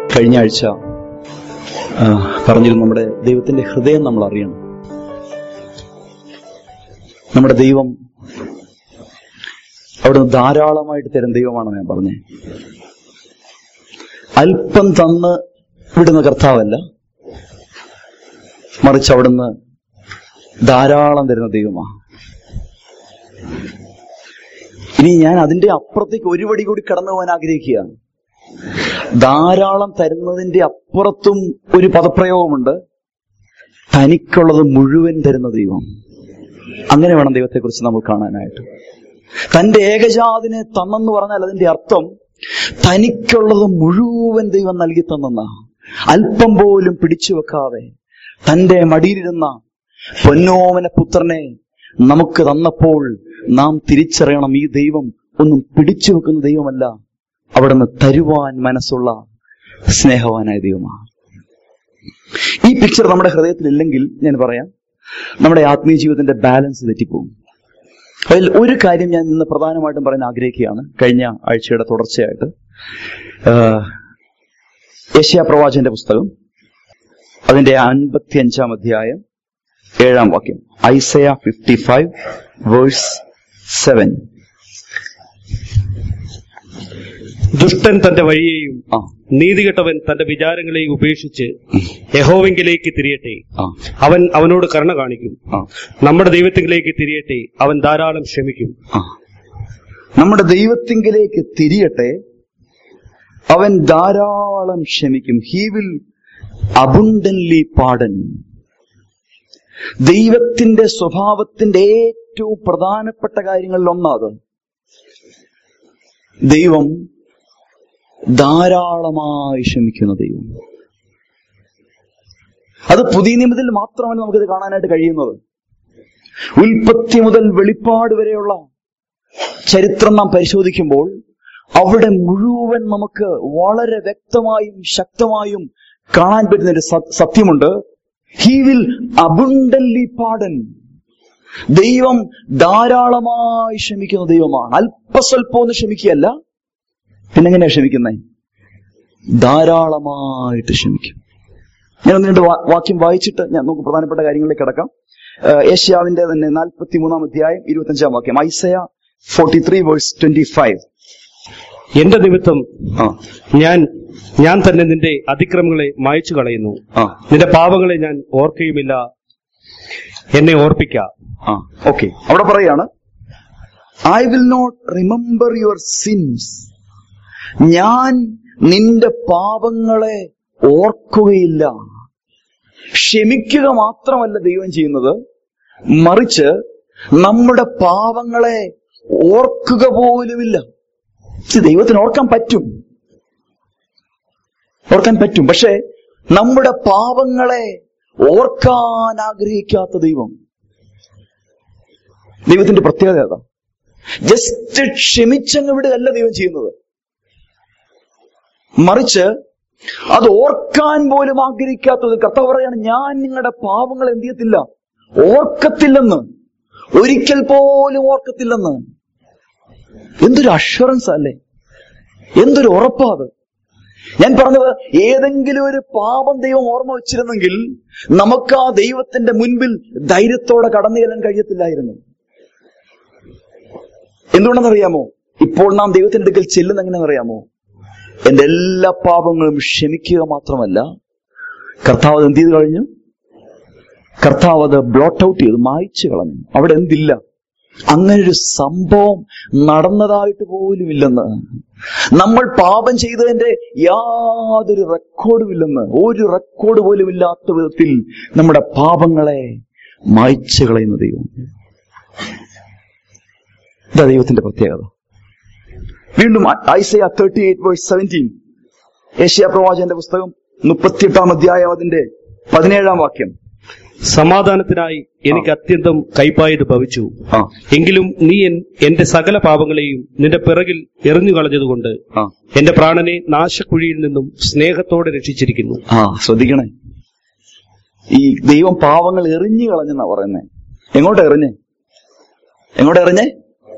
കഴിഞ്ഞ ആഴ്ച ആ, പറഞ്ഞിരുന്നു നമ്മുടെ ദൈവത്തിന്റെ ഹൃദയം നമ്മൾ അറിയണം നമ്മുടെ ദൈവം അവിടുന്ന് ധാരാളമായിട്ട് തരുന്ന ദൈവമാണെന്ന് ഞാൻ പറഞ്ഞേ അല്പം തന്ന് വിടുന്ന കർത്താവല്ല മറിച്ച് അവിടുന്ന് ധാരാളം തരുന്ന ദൈവമാണ് ഇനി ഞാൻ അതിന്റെ അപ്പുറത്തേക്ക് ഒരു വടി കൂടി കടന്നു പോകാൻ ആഗ്രഹിക്കുകയാണ് ധാരാളം തരുന്നതിന്റെ അപ്പുറത്തും ഒരു പദപ്രയോഗമുണ്ട് തനിക്കുള്ളത് മുഴുവൻ തരുന്ന ദൈവം അങ്ങനെ വേണം ദൈവത്തെക്കുറിച്ച് നമ്മൾ കാണാനായിട്ട് തന്റെ ഏകജാതിനെ തന്നെന്ന് പറഞ്ഞാൽ അതിന്റെ അർത്ഥം തനിക്കുള്ളത് മുഴുവൻ ദൈവം നൽകി തന്നെന്ന അല്പം പോലും പിടിച്ചു വെക്കാതെ തന്റെ മടിയിലിരുന്ന പൊന്നോമന പുത്രനെ നമുക്ക് തന്നപ്പോൾ നാം തിരിച്ചറിയണം ഈ ദൈവം ഒന്നും പിടിച്ചു വെക്കുന്ന ദൈവമല്ല അവിടുന്ന് തരുവാൻ മനസ്സുള്ള സ്നേഹവാനായ ദൈവമാണ് ഈ പിക്ചർ നമ്മുടെ ഹൃദയത്തിൽ ഇല്ലെങ്കിൽ ഞാൻ പറയാം നമ്മുടെ ആത്മീയ ജീവിതത്തിന്റെ ബാലൻസ് തെറ്റിപ്പോകും അതിൽ ഒരു കാര്യം ഞാൻ ഇന്ന് പ്രധാനമായിട്ടും പറയാൻ ആഗ്രഹിക്കുകയാണ് കഴിഞ്ഞ ആഴ്ചയുടെ തുടർച്ചയായിട്ട് യശ്യാ പ്രവാചന്റെ പുസ്തകം അതിന്റെ അൻപത്തി അഞ്ചാം അധ്യായം ഏഴാം വാക്യം Isaiah fifty five verse seven ദുഷ്ടൻ തന്റെ വഴിയെയും ആ നീതികെട്ടവൻ തന്റെ വിചാരങ്ങളെയും ഉപേക്ഷിച്ച് യഹോവെങ്കിലേക്ക് തിരിയട്ടെ ആ അവൻ അവനോട് കരുണ കാണിക്കും ആ നമ്മുടെ ദൈവത്തിലേക്ക് തിരിയട്ടെ അവൻ ധാരാളം ക്ഷമിക്കും ആ നമ്മുടെ ദൈവത്തിങ്കിലേക്ക് തിരിയട്ടെ അവൻ ധാരാളം ക്ഷമിക്കും ഹി വിൽ അബുണ്ടൻലി പാടൻ ദൈവത്തിന്റെ സ്വഭാവത്തിന്റെ ഏറ്റവും പ്രധാനപ്പെട്ട കാര്യങ്ങളിൽ ഒന്നാത് ദൈവം ധാരാളമായി ക്ഷമിക്കുന്ന ദൈവം അത് പുതിയ നിയമത്തിൽ മാത്രമല്ല നമുക്കിത് കാണാനായിട്ട് കഴിയുന്നത് ഉൽപ്പത്തി മുതൽ വെളിപ്പാട് വരെയുള്ള ചരിത്രം നാം പരിശോധിക്കുമ്പോൾ അവിടെ മുഴുവൻ നമുക്ക് വളരെ വ്യക്തമായും ശക്തമായും കാണാൻ പറ്റുന്ന ഒരു സ- സത്യമുണ്ട് ഹി വിൽ അബുണ്ടൻലി പാടൻ ദൈവം ധാരാളമായി ക്ഷമിക്കുന്ന ദൈവമാണ് അല്പസ്വല്പം ഒന്ന് ക്ഷമിക്കുകയല്ല പിന്നെങ്ങനെയാ ക്ഷമിക്കുന്നേ ധാരാളമായിട്ട് ക്ഷമിക്കും ഞാൻ ഒന്ന് രണ്ട് വാ- വാക്യം വായിച്ചിട്ട് ഞാൻ നമുക്ക് പ്രധാനപ്പെട്ട കാര്യങ്ങളിലേക്ക് കിടക്കാം ഏഷ്യാവിന്റെ തന്നെ നാൽപ്പത്തി മൂന്നാം അധ്യായം ഇരുപത്തഞ്ചാം വാക്യം Isaiah forty three verse twenty five എന്റെ നിമിത്തം ആ ഞാൻ ഞാൻ തന്നെ നിന്റെ അതിക്രമങ്ങളെ മായ്ച്ചു കളയുന്നു ആ നിന്റെ പാപങ്ങളെ ഞാൻ ഓർക്കുകയുമില്ല എന്നെ ഓർപ്പിക്ക ആ ഓക്കെ അവിടെ പറയാണ് I will not remember your sins ഞാൻ നിന്റെ പാപങ്ങളെ ഓർക്കുകയില്ല ക്ഷമിക്കുക മാത്രമല്ല ദൈവം ചെയ്യുന്നത് മറിച്ച് നമ്മുടെ പാവങ്ങളെ ഓർക്കുക പോലുമില്ല ഇത് ദൈവത്തിന് ഓർക്കാൻ പറ്റും ഓർക്കാൻ പറ്റും പക്ഷെ നമ്മുടെ പാപങ്ങളെ ഓർക്കാൻ ആഗ്രഹിക്കാത്ത ദൈവം ദൈവത്തിന്റെ പ്രത്യേകത ഏതാ ജസ്റ്റ് ക്ഷമിച്ചങ്ങ് വിടുകയല്ല ദൈവം ചെയ്യുന്നത് മറിച്ച് അത് ഓർക്കാൻ പോലും ആഗ്രഹിക്കാത്തത് കർത്താവ് പറയാണ് ഞാൻ നിങ്ങളുടെ പാവങ്ങൾ എന്ത് ചെയ്യത്തില്ല ഓർക്കത്തില്ലെന്ന് ഒരിക്കൽ പോലും ഓർക്കത്തില്ലെന്ന് എന്തൊരു അഷുറൻസ് അല്ലേ എന്തൊരു ഉറപ്പാ അത് ഞാൻ പറഞ്ഞത് ഏതെങ്കിലും ഒരു പാപം ദൈവം ഓർമ്മ വെച്ചിരുന്നെങ്കിൽ നമുക്ക് ആ ദൈവത്തിന്റെ മുൻപിൽ ധൈര്യത്തോടെ കടന്നു ചെല്ലാൻ കഴിയത്തില്ലായിരുന്നു എന്തുകൊണ്ടെന്നറിയാമോ ഇപ്പോൾ നാം ദൈവത്തിന്റെ അടുക്കൽ ചെല്ലുന്ന എങ്ങനെയെന്നറിയാമോ എന്റെ എല്ലാ പാപങ്ങളും ക്ഷമിക്കുക മാത്രമല്ല കർത്താവ് അത് എന്ത് ചെയ്ത് കഴിഞ്ഞു കർത്താവ് അത് ബ്ലോട്ട് ഔട്ട് ചെയ്ത് മായ്ച്ചു കളഞ്ഞു അവിടെ എന്തില്ല അങ്ങനൊരു സംഭവം നടന്നതായിട്ട് പോലും ഇല്ലെന്ന് നമ്മൾ പാപം ചെയ്തതിന്റെ യാതൊരു റെക്കോർഡും ഇല്ലെന്ന് ഒരു റെക്കോർഡ് പോലും ഇല്ലാത്ത വിധത്തിൽ നമ്മുടെ പാപങ്ങളെ മായ്ച്ചു കളയുന്ന ദൈവം ഇതാ ദൈവത്തിന്റെ പ്രത്യേകത വീണ്ടും Isaiah thirty eight verse seventeen ഏഷ്യ പ്രവാചകന്റെ പുസ്തകം മുപ്പത്തിയെട്ടാം അധ്യായം അതിന്റെ പതിനേഴാം വാക്യം സമാധാനത്തിനായി എനിക്ക് അത്യന്തം കൈപ്പായത് ഭവിച്ചു ആ എങ്കിലും നീ എൻ- എന്റെ സകല പാപങ്ങളെയും നിന്റെ പിറകിൽ എറിഞ്ഞു കളഞ്ഞതുകൊണ്ട് ആ എന്റെ പ്രാണനെ നാശക്കുഴിയിൽ നിന്നും സ്നേഹത്തോടെ രക്ഷിച്ചിരിക്കുന്നു ആ ശ്രദ്ധിക്കണേ ഈ ദൈവം പാവങ്ങൾ എറിഞ്ഞു കളഞ്ഞെന്നാ പറയുന്നേ എങ്ങോട്ടാ എറിഞ്ഞേ എങ്ങോട്ടാ എറിഞ്ഞേ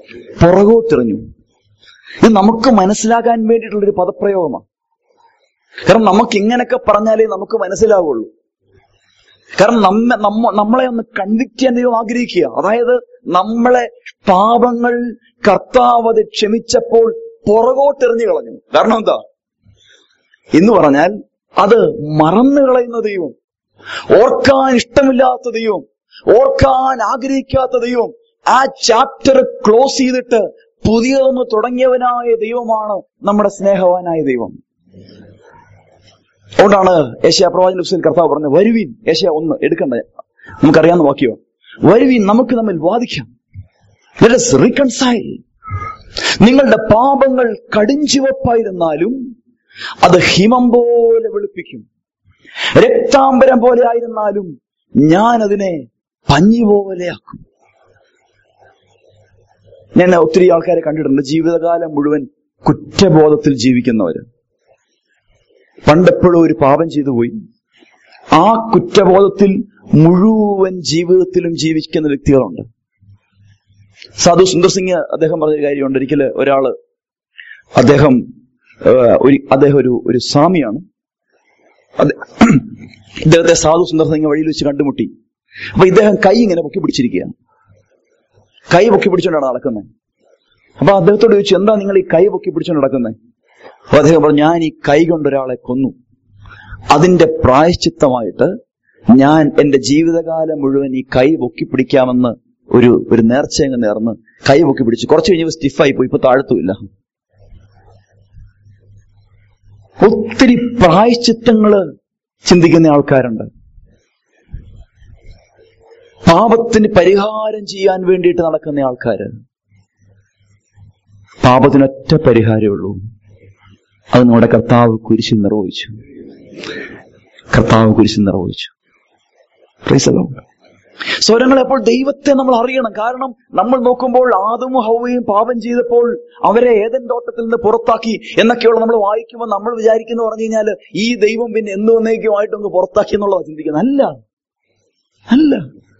പുറകോട്ടെറിഞ്ഞു ഇത് നമുക്ക് മനസ്സിലാക്കാൻ വേണ്ടിയിട്ടുള്ളൊരു പദപ്രയോഗമാണ് കാരണം നമുക്ക് ഇങ്ങനെയൊക്കെ പറഞ്ഞാലേ നമുക്ക് മനസ്സിലാവുള്ളൂ കാരണം നമ്മ നമ്മ നമ്മളെ ഒന്ന് കൺവിക്ട് ചെയ്യാൻ ദൈവം ആഗ്രഹിക്കുക അതായത് നമ്മളെ പാപങ്ങൾ കർത്താവ് അത് ക്ഷമിച്ചപ്പോൾ പുറകോട്ടെറിഞ്ഞു കളഞ്ഞു കാരണം എന്താ എന്ന് പറഞ്ഞാൽ അത് മറന്നു കളയുന്ന ദൈവം ഓർക്കാൻ ഇഷ്ടമില്ലാത്ത ദൈവം ഓർക്കാൻ ആഗ്രഹിക്കാത്ത ദൈവം ആ ചാപ്റ്റർ ക്ലോസ് ചെയ്തിട്ട് പുതിയതൊന്ന് തുടങ്ങിയവനായ ദൈവമാണ് നമ്മുടെ സ്നേഹവാനായ ദൈവം അതുകൊണ്ടാണ് ഏഷ്യ പ്രവാചന പുസ്തകത്തിൽ കർത്താവ് പറഞ്ഞത് വരുവീൻ ഏഷ്യ ഒന്ന് എടുക്കണ്ട നമുക്കറിയാവുന്ന വാക്യോ വരുവീൻ നമുക്ക് തമ്മിൽ വാദിക്കാം റീകൺസൈൽ നിങ്ങളുടെ പാപങ്ങൾ കടിഞ്ചുവപ്പായിരുന്നാലും അത് ഹിമം പോലെ വെളുപ്പിക്കും രക്താംബരം പോലെ ആയിരുന്നാലും ഞാൻ അതിനെ പഞ്ഞി പോലെയാക്കും ഞാൻ ഒത്തിരി ആൾക്കാരെ കണ്ടിട്ടുണ്ട് ജീവിതകാലം മുഴുവൻ കുറ്റബോധത്തിൽ ജീവിക്കുന്നവര് പണ്ടെപ്പോഴും ഒരു പാപം ചെയ്തു പോയി ആ കുറ്റബോധത്തിൽ മുഴുവൻ ജീവിതത്തിലും ജീവിക്കുന്ന വ്യക്തികളുണ്ട് സാധു സുന്ദർ സിംഗ് അദ്ദേഹം പറഞ്ഞൊരു കാര്യമുണ്ട് ഒരിക്കല് ഒരാള് അദ്ദേഹം ഏഹ്, ഒരു അദ്ദേഹം ഒരു ഒരു സ്വാമിയാണ് അത് ഇദ്ദേഹത്തെ സാധു സുന്ദർ സിംഗ് വഴിയിൽ വെച്ച് കണ്ടുമുട്ടി അപ്പൊ ഇദ്ദേഹം കൈ ഇങ്ങനെ പൊക്കി പിടിച്ചിരിക്കുകയാണ് കൈ പൊക്കി പിടിച്ചുകൊണ്ടാണ് നടക്കുന്നത് അപ്പൊ അദ്ദേഹത്തോട് ചോദിച്ചു എന്താ നിങ്ങൾ ഈ കൈ പൊക്കി പിടിച്ചുകൊണ്ട് നടക്കുന്നത് അപ്പൊ അദ്ദേഹം പറഞ്ഞു ഞാൻ ഈ കൈ കൊണ്ട് ഒരാളെ കൊന്നു അതിന്റെ പ്രായശ്ചിത്തമായിട്ട് ഞാൻ എന്റെ ജീവിതകാലം മുഴുവൻ ഈ കൈ പൊക്കി പിടിക്കാമെന്ന് ഒരു ഒരു നേർച്ച അങ്ങ് നേർന്ന് കൈ പൊക്കി പിടിച്ചു കുറച്ച് കഴിഞ്ഞപ്പോൾ സ്റ്റിഫായി പോയി ഇപ്പൊ താഴ്ത്തുമില്ല ഒത്തിരി പ്രായശ്ചിത്തങ്ങള് ചിന്തിക്കുന്ന ആൾക്കാരുണ്ട് പാപത്തിന് പരിഹാരം ചെയ്യാൻ വേണ്ടിയിട്ട് നടക്കുന്ന ആൾക്കാര് പാപത്തിനൊറ്റ പരിഹാരമേ ഉള്ളൂ അത് നമ്മുടെ കർത്താവ് കുരിശിൽ നിർവഹിച്ചു കർത്താവ് കുരിശിൽ നിർവഹിച്ചു Praise the Lord. സ്വരങ്ങൾ അപ്പോൾ ദൈവത്തെ നമ്മൾ അറിയണം കാരണം നമ്മൾ നോക്കുമ്പോൾ ആദമും ഹൗവയും പാപം ചെയ്തപ്പോൾ അവരെ ഏതൻ തോട്ടത്തിൽ നിന്ന് പുറത്താക്കി എന്നൊക്കെയുള്ള നമ്മൾ വായിക്കുമ്പോൾ നമ്മൾ വിചാരിക്കുന്നു പറഞ്ഞു കഴിഞ്ഞാൽ ഈ ദൈവം പിന്നെ എന്തു വന്നേക്കുമായിട്ട് ഒന്ന് പുറത്താക്കി എന്നുള്ളതാണ് ചിന്തിക്കുന്നത് അല്ല അല്ല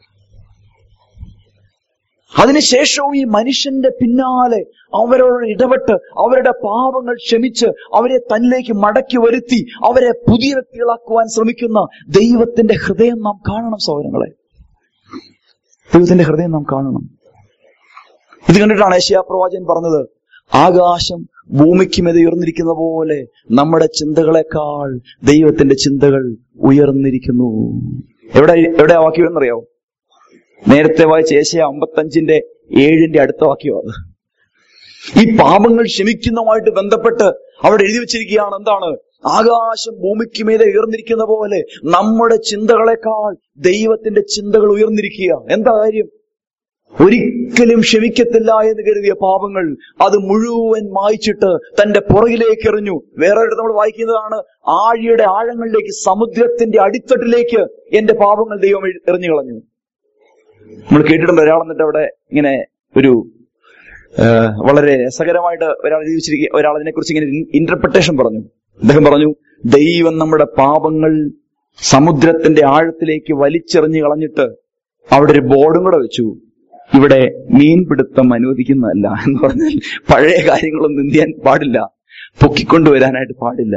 അതിനുശേഷവും ഈ മനുഷ്യന്റെ പിന്നാലെ അവരോട് ഇടപെട്ട് അവരുടെ പാപങ്ങൾ ക്ഷമിച്ച് അവരെ തന്നിലേക്ക് മടക്കി വരുത്തി അവരെ പുതിയ വ്യക്തികളാക്കുവാൻ ശ്രമിക്കുന്ന ദൈവത്തിന്റെ ഹൃദയം നാം കാണണം സൗരങ്ങളെ ദൈവത്തിന്റെ ഹൃദയം നാം കാണണം ഇത് കണ്ടിട്ടാണ് ഏഷ്യാ പ്രവാചകൻ പറഞ്ഞത് ആകാശം ഭൂമിക്ക് മെത ഉയർന്നിരിക്കുന്ന പോലെ നമ്മുടെ ചിന്തകളെക്കാൾ ദൈവത്തിന്റെ ചിന്തകൾ ഉയർന്നിരിക്കുന്നു എവിടെ എവിടെ ആ വാക്യം എന്നറിയാവോ നേരത്തെ വായിച്ച ഏഷ്യ അമ്പത്തഞ്ചിന്റെ ഏഴിന്റെ അടുത്ത വാക്യം അത് ഈ പാപങ്ങൾ ക്ഷമിക്കുന്നതുമായിട്ട് ബന്ധപ്പെട്ട് അവിടെ എഴുതി വെച്ചിരിക്കുകയാണ് എന്താണ് ആകാശം ഭൂമിക്ക് മീതെ ഉയർന്നിരിക്കുന്ന പോലെ നമ്മുടെ ചിന്തകളെക്കാൾ ദൈവത്തിന്റെ ചിന്തകൾ ഉയർന്നിരിക്കുക എന്താ കാര്യം ഒരിക്കലും ക്ഷമിക്കത്തില്ല എന്ന് കരുതിയ പാപങ്ങൾ അത് മുഴുവൻ മായ്ച്ചിട്ട് തന്റെ പുറകിലേക്ക് എറിഞ്ഞു വേറെ ഒരിടത്ത് നമ്മൾ വായിക്കുന്നതാണ് ആഴിയുടെ ആഴങ്ങളിലേക്ക് സമുദ്രത്തിന്റെ അടിത്തട്ടിലേക്ക് എന്റെ പാപങ്ങൾ ദൈവം എറിഞ്ഞു കളഞ്ഞു നമ്മൾ കേട്ടിട്ടുണ്ട് ഒരാൾ എന്നിട്ട് അവിടെ ഇങ്ങനെ ഒരു ആ, വളരെ രസകരമായിട്ട് ഒരാൾ ജീവിച്ചിരിക്കുക ഒരാൾ അതിനെക്കുറിച്ച് ഇങ്ങനെ ഇന്റർപ്രിട്ടേഷൻ പറഞ്ഞു അദ്ദേഹം പറഞ്ഞു ദൈവം നമ്മുടെ പാപങ്ങൾ സമുദ്രത്തിന്റെ ആഴത്തിലേക്ക് വലിച്ചെറിഞ്ഞു കളഞ്ഞിട്ട് അവിടെ ഒരു ബോർഡും കൂടെ വെച്ചു ഇവിടെ മീൻപിടുത്തം അനുവദിക്കുന്നതല്ല എന്ന് പറഞ്ഞാൽ പഴയ കാര്യങ്ങളൊന്നും എന്ത് ചെയ്യാൻ പാടില്ല പൊക്കിക്കൊണ്ടുവരാനായിട്ട് പാടില്ല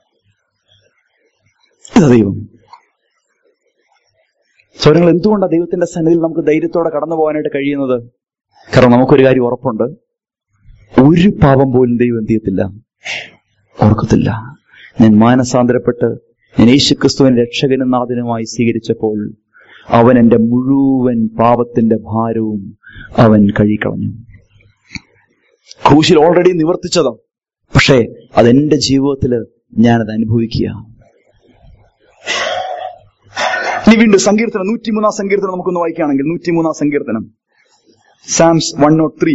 ഇതാ ദൈവം സ്വരങ്ങൾ എന്തുകൊണ്ടാണ് ദൈവത്തിന്റെ സന്നിധിയിൽ നമുക്ക് ധൈര്യത്തോടെ കടന്നു പോകാനായിട്ട് കഴിയുന്നത് കാരണം നമുക്കൊരു കാര്യം ഉറപ്പുണ്ട് ഒരു പാപം പോലും ദൈവം എന്ത് ചെയ്യത്തില്ല ഓർക്കത്തില്ല ഞാൻ മാനസാന്തരപ്പെട്ട് ഞാൻ യേശുക്രിസ്തുവിനെ രക്ഷകനും നാഥനുമായി സ്വീകരിച്ചപ്പോൾ അവൻ എന്റെ മുഴുവൻ പാപത്തിന്റെ ഭാരവും അവൻ കഴുകിക്കളഞ്ഞു ക്രൂശിൽ ഓൾറെഡി നിവർത്തിച്ചതാ പക്ഷേ അതെന്റെ ജീവിതത്തിൽ ഞാനത് അനുഭവിക്കുക ഇനി വീണ്ടും സങ്കീർത്തനം നൂറ്റിമൂന്നാം സങ്കീർത്തനം നമുക്കൊന്ന് വായിക്കുകയാണെങ്കിൽ നൂറ്റിമൂന്നാം സങ്കീർത്തനം സാംസ് വൺ നോട്ട് ത്രീ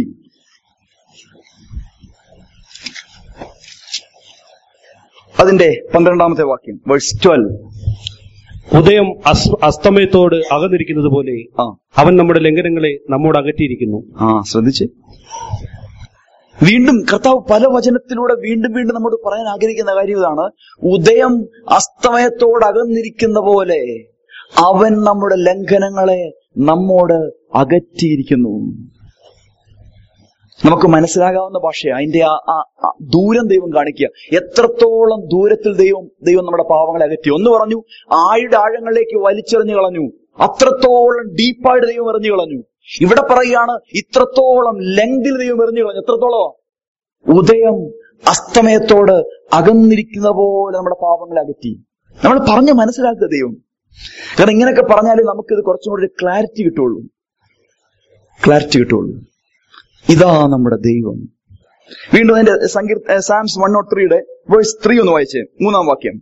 അതിന്റെ പന്ത്രണ്ടാമത്തെ വാക്യം വേഴ്സ് ട്വൽവ് ഉദയം അസ്- അസ്തമയത്തോട് അകന്നിരിക്കുന്നത് പോലെ ആ അവൻ നമ്മുടെ ലംഘനങ്ങളെ നമ്മോട് അകറ്റിയിരിക്കുന്നു ആ ശ്രദ്ധിച്ച് വീണ്ടും കർത്താവ് പല വചനത്തിലൂടെ വീണ്ടും വീണ്ടും നമ്മോട് പറയാൻ ആഗ്രഹിക്കുന്ന കാര്യം ഇതാണ് ഉദയം അസ്തമയത്തോട് അകന്നിരിക്കുന്ന പോലെ അവൻ നമ്മുടെ ലംഘനങ്ങളെ നമ്മോട് അകറ്റിയിരിക്കുന്നു നമുക്ക് മനസ്സിലാകാവുന്ന ഭാഷയാണ് അതിന്റെ ആ ആ- ആ ദൂരം ദൈവം കാണിക്കുക എത്രത്തോളം ദൂരത്തിൽ ദൈവം ദൈവം നമ്മുടെ പാവങ്ങളെ അകറ്റി ഒന്ന് പറഞ്ഞു ആയുടെ ആഴങ്ങളിലേക്ക് വലിച്ചെറിഞ്ഞു കളഞ്ഞു അത്രത്തോളം ഡീപ്പായിട്ട് ദൈവം എറിഞ്ഞു കളഞ്ഞു ഇവിടെ പറയുകയാണ് ഇത്രത്തോളം ലെങ്തിൽ ദൈവം എറിഞ്ഞു കളഞ്ഞു എത്രത്തോളം ഉദയം അസ്തമയത്തോട് അകന്നിരിക്കുന്ന പോലെ നമ്മുടെ പാപങ്ങളെ അകറ്റി നമ്മൾ പറഞ്ഞ് മനസ്സിലാക്കുക ദൈവം കാരണം ഇങ്ങനെയൊക്കെ പറഞ്ഞാലേ നമുക്കിത് കുറച്ചും കൂടി ക്ലാരിറ്റി കിട്ടുള്ളൂ ക്ലാരിറ്റി കിട്ടുള്ളൂ ഇതാ നമ്മുടെ ദൈവം വീണ്ടും അതിന്റെ സങ്കീർ സാംസ് വൺ നോട്ട് ത്രീയുടെ വേഴ്സ് ത്രീ ഒന്ന് വായിച്ചേ മൂന്നാം വാക്യം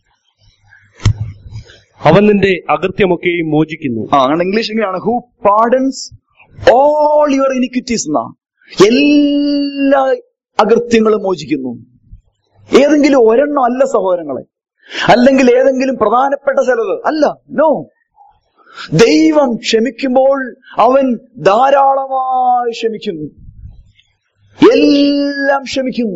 അവൻ നിന്റെ അകൃത്യമൊക്കെയും മോചിക്കുന്നു ആ അങ്ങനെ ഇംഗ്ലീഷ് ഇങ്ങനെയാണ് who pardons all your iniquities എന്നാ എല്ലാ അകൃത്യങ്ങളും മോചിക്കുന്നു ഏതെങ്കിലും ഒരെണ്ണം അല്ല സഹോദരങ്ങളെ അല്ലെങ്കിൽ ഏതെങ്കിലും പ്രധാനപ്പെട്ട ചിലത് അല്ല നോ ദൈവം ക്ഷമിക്കുമ്പോൾ അവൻ ധാരാളമായി ക്ഷമിക്കുന്നു എല്ലാം ക്ഷമിക്കുന്നു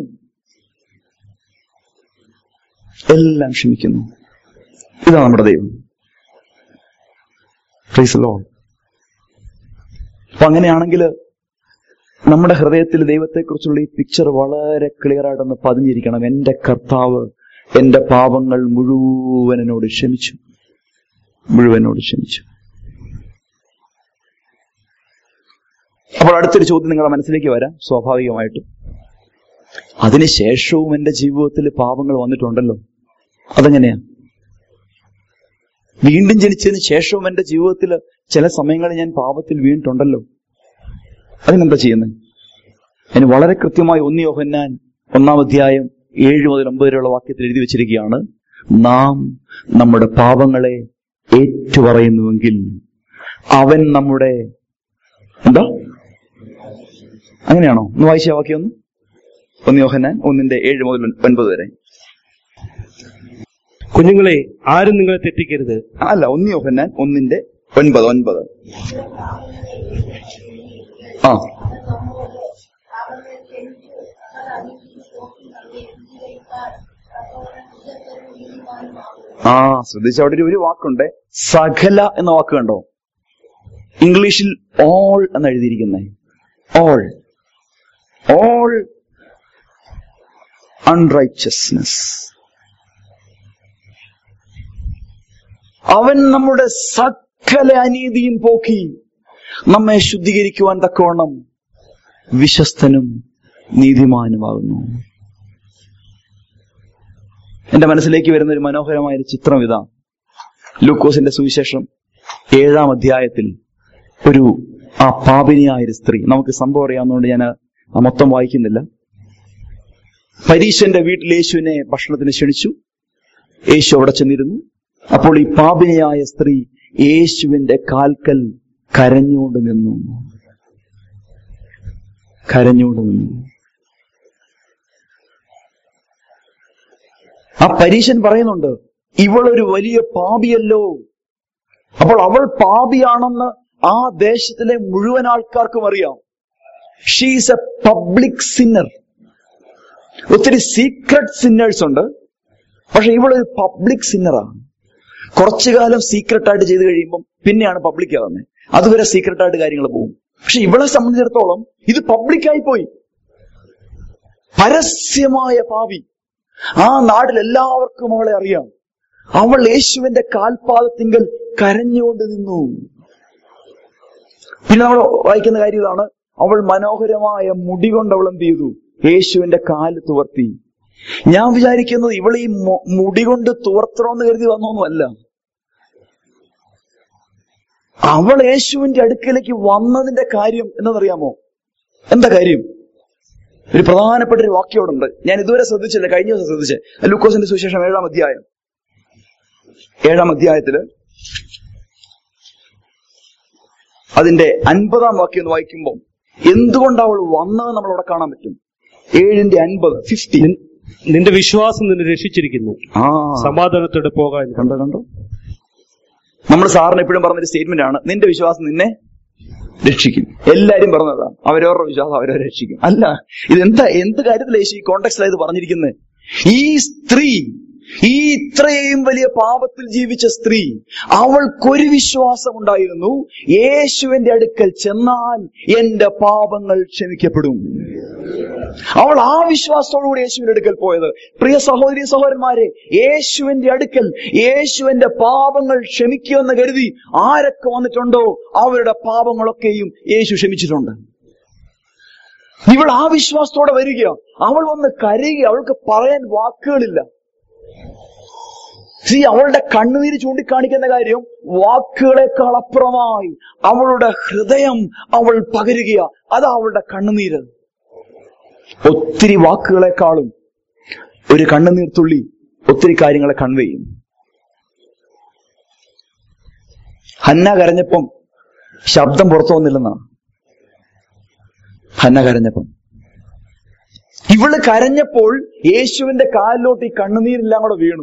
എല്ലാം ക്ഷമിക്കുന്നു ഇതാ നമ്മുടെ ദൈവം Praise the Lord. അപ്പൊ അങ്ങനെയാണെങ്കിൽ നമ്മുടെ ഹൃദയത്തിൽ ദൈവത്തെക്കുറിച്ചുള്ള ഈ പിക്ചർ വളരെ ക്ലിയർ ആയിട്ടൊന്ന് പതിഞ്ഞിരിക്കണം എന്റെ കർത്താവ് എന്റെ പാപങ്ങൾ മുഴുവൻ എന്നോട് ക്ഷമിച്ചു മുഴുവനോട് ക്ഷമിച്ചു അപ്പോൾ അടുത്തൊരു ചോദ്യം നിങ്ങളുടെ മനസ്സിലേക്ക് വരാം സ്വാഭാവികമായിട്ടും അതിനുശേഷവും എന്റെ ജീവിതത്തിൽ പാപങ്ങൾ വന്നിട്ടുണ്ടല്ലോ അതെങ്ങനെയാ വീണ്ടും ജനിച്ചതിന് ശേഷവും എന്റെ ജീവിതത്തിൽ ചില സമയങ്ങളിൽ ഞാൻ പാപത്തിൽ വീണിട്ടുണ്ടല്ലോ അതിനെന്താ ചെയ്യുന്നത് അതിന് വളരെ കൃത്യമായി ഒന്നി യോഹന്നാൻ ഒന്നാം അധ്യായം ഏഴ് മുതൽ ഒമ്പത് വരെയുള്ള വാക്യത്തിൽ എഴുതി വെച്ചിരിക്കുകയാണ് നാം നമ്മുടെ പാപങ്ങളെ ഏറ്റുപറയുന്നുവെങ്കിൽ അവൻ നമ്മുടെ എന്താ അങ്ങനെയാണോ ഒന്ന് വായിച്ച വാക്യം ഒന്ന് ഒന്ന് യോഹന്നാൻ ഒന്നിന്റെ ഏഴ് മുതൽ ഒൻപത് വരെ കുഞ്ഞുങ്ങളെ ആരും നിങ്ങളെ തെറ്റിക്കരുത് അല്ല ഒന്ന് യോഹന്നാൻ ഒന്നിന്റെ ഒൻപത് ഒൻപത് ആ ആ ശ്രദ്ധിച്ച അവിടെ ഒരു- ഒരു വാക്കുണ്ട് സകല എന്ന വാക്ക് കണ്ടോ ഇംഗ്ലീഷിൽ ഓൾ എന്ന് എഴുതിയിരിക്കുന്നത് ഓൾ ഓൾ അൺറൈച്ചസ്നെസ് അവൻ നമ്മുടെ സകല അനീതിയും പോക്കി നമ്മെ ശുദ്ധീകരിക്കുവാൻ തക്കവണ്ണം വിശ്വസ്തനും നീതിമാനുമാകുന്നു എന്റെ മനസ്സിലേക്ക് വരുന്ന ഒരു മനോഹരമായ ഒരു ചിത്രം ഇതാ ലൂക്കോസിന്റെ സുവിശേഷം ഏഴാം അധ്യായത്തിൽ ഒരു ആ പാപിനിയായ ഒരു സ്ത്രീ നമുക്ക് സംഭവം അറിയാവുന്നതുകൊണ്ട് ഞാൻ ആ മൊത്തം വായിക്കുന്നില്ല പരീശന്റെ വീട്ടിൽ യേശുവിനെ ഭക്ഷണത്തിന് ക്ഷണിച്ചു യേശു അവിടെ ചെന്നിരുന്നു അപ്പോൾ ഈ പാപിനിയായ സ്ത്രീ യേശുവിന്റെ കാൽക്കൽ കരഞ്ഞുകൊണ്ട് നിന്നു കരഞ്ഞുകൊണ്ട് നിന്നു ആ പരീശൻ പറയുന്നുണ്ട് ഇവളൊരു വലിയ പാപിയല്ലോ അപ്പോൾ അവൾ പാപിയാണെന്ന് ആ ദേശത്തിലെ മുഴുവൻ ആൾക്കാർക്കും അറിയാം ഷീസ് എ പബ്ലിക് സിന്നർ ഒത്തിരി സീക്രട്ട് സിന്നേഴ്സ് ഉണ്ട് പക്ഷെ ഇവളൊരു പബ്ലിക് സിന്നറാണ് കുറച്ചു കാലം സീക്രട്ട് ആയിട്ട് ചെയ്ത് കഴിയുമ്പോൾ പിന്നെയാണ് പബ്ലിക് ആകുന്നത് അതുവരെ സീക്രട്ട് ആയിട്ട് കാര്യങ്ങൾ പോകും പക്ഷെ ഇവളെ സംബന്ധിച്ചിടത്തോളം ഇത് പബ്ലിക്കായി പോയി പരസ്യമായ പാവി ആ നാട്ടിൽ എല്ലാവർക്കും അവളെ അറിയാം അവൾ യേശുവിന്റെ കാൽപാദത്തിങ്കൽ കരഞ്ഞുകൊണ്ട് നിന്നു പിന്നെ നമ്മൾ വായിക്കുന്ന കാര്യം ഇതാണ് അവൾ മനോഹരമായ മുടി കൊണ്ട് അവൾ എന്ത് ചെയ്തു യേശുവിന്റെ കാല് തുവർത്തി ഞാൻ വിചാരിക്കുന്നത് ഇവൾ ഈ മൊ- മുടി കൊണ്ട് തുവർത്തണമെന്ന് കരുതി വന്നൊന്നുമല്ല അവൾ യേശുവിന്റെ അടുക്കലേക്ക് വന്നതിന്റെ കാര്യം എന്നറിയാമോ എന്താ കാര്യം ഒരു പ്രധാനപ്പെട്ട ഒരു വാക്യം അവിടെ ഉണ്ട് ഞാൻ ഇതുവരെ ശ്രദ്ധിച്ചില്ല കഴിഞ്ഞ ദിവസം ശ്രദ്ധിച്ചേ ലൂക്കോസിന്റെ സുവിശേഷം ഏഴാം അധ്യായം ഏഴാം അധ്യായത്തില് അതിന്റെ അൻപതാം വാക്യം ഒന്ന് വായിക്കുമ്പോൾ എന്തുകൊണ്ട് അവൾ വന്നത് നമ്മളവിടെ കാണാൻ പറ്റും ഏഴിന്റെ അൻപത് ഫിഫ്റ്റി നിൻ- നിന്റെ വിശ്വാസം നിന്നെ രക്ഷിച്ചിരിക്കുന്നു ആ സമാധാനത്തോടെ പോകാൻ കണ്ടോ കണ്ടോ നമ്മൾ സാറിന് എപ്പോഴും പറഞ്ഞൊരു സ്റ്റേറ്റ്മെന്റ് ആണ് നിന്റെ വിശ്വാസം നിന്നെ രക്ഷിക്കും എല്ലാരും പറഞ്ഞതാ അവരവരുടെ വിശ്വാസം അവരവരെ രക്ഷിക്കും അല്ല ഇതെന്താ എന്ത് കാര്യത്തിലാണ് യേശു ഈ കോണ്ടെക്സ്റ്റിലാണ് ഇത് പറഞ്ഞിരിക്കുന്നത് ഈ സ്ത്രീ ഈ ഇത്രയും വലിയ പാപത്തിൽ ജീവിച്ച സ്ത്രീ അവൾക്കൊരു വിശ്വാസം ഉണ്ടായിരുന്നു യേശുവിന്റെ അടുക്കൽ ചെന്നാൽ എന്റെ പാപങ്ങൾ ക്ഷമിക്കപ്പെടും അവൾ ആ വിശ്വാസത്തോടുകൂടി യേശുവിന്റെ അടുക്കൽ പോയത് പ്രിയ സഹോദരി സഹോദരന്മാരെ യേശുവിന്റെ അടുക്കൽ യേശുവിന്റെ പാപങ്ങൾ ക്ഷമിക്കുമെന്ന് കരുതി ആരൊക്കെ വന്നിട്ടുണ്ടോ അവരുടെ പാപങ്ങളൊക്കെയും യേശു ക്ഷമിച്ചിട്ടുണ്ട് ഇവൾ ആ വിശ്വാസത്തോടെ വരിക അവൾ വന്ന് കരയുക അവൾക്ക് പറയാൻ വാക്കുകളില്ല സി അവളുടെ കണ്ണുനീര് ചൂണ്ടിക്കാണിക്കുന്ന കാര്യം വാക്കുകളെക്കാൾ അപ്പുറമായി അവളുടെ ഹൃദയം അവൾ പകരുക അതാ അവളുടെ കണ്ണുനീര് ഒത്തിരി വാക്കുകളെക്കാളും ഒരു കണ്ണുനീർത്തുള്ളി ഒത്തിരി കാര്യങ്ങളെ കൺവേ ചെയ്യും ഹന്ന കരഞ്ഞപ്പം ശബ്ദം പുറത്തു വന്നില്ലെന്നാണ് ഹന്ന കരഞ്ഞപ്പം ഇവള് കരഞ്ഞപ്പോൾ യേശുവിന്റെ കാലിലോട്ട് ഈ കണ്ണുനീരെല്ലാം കൂടെ വീണു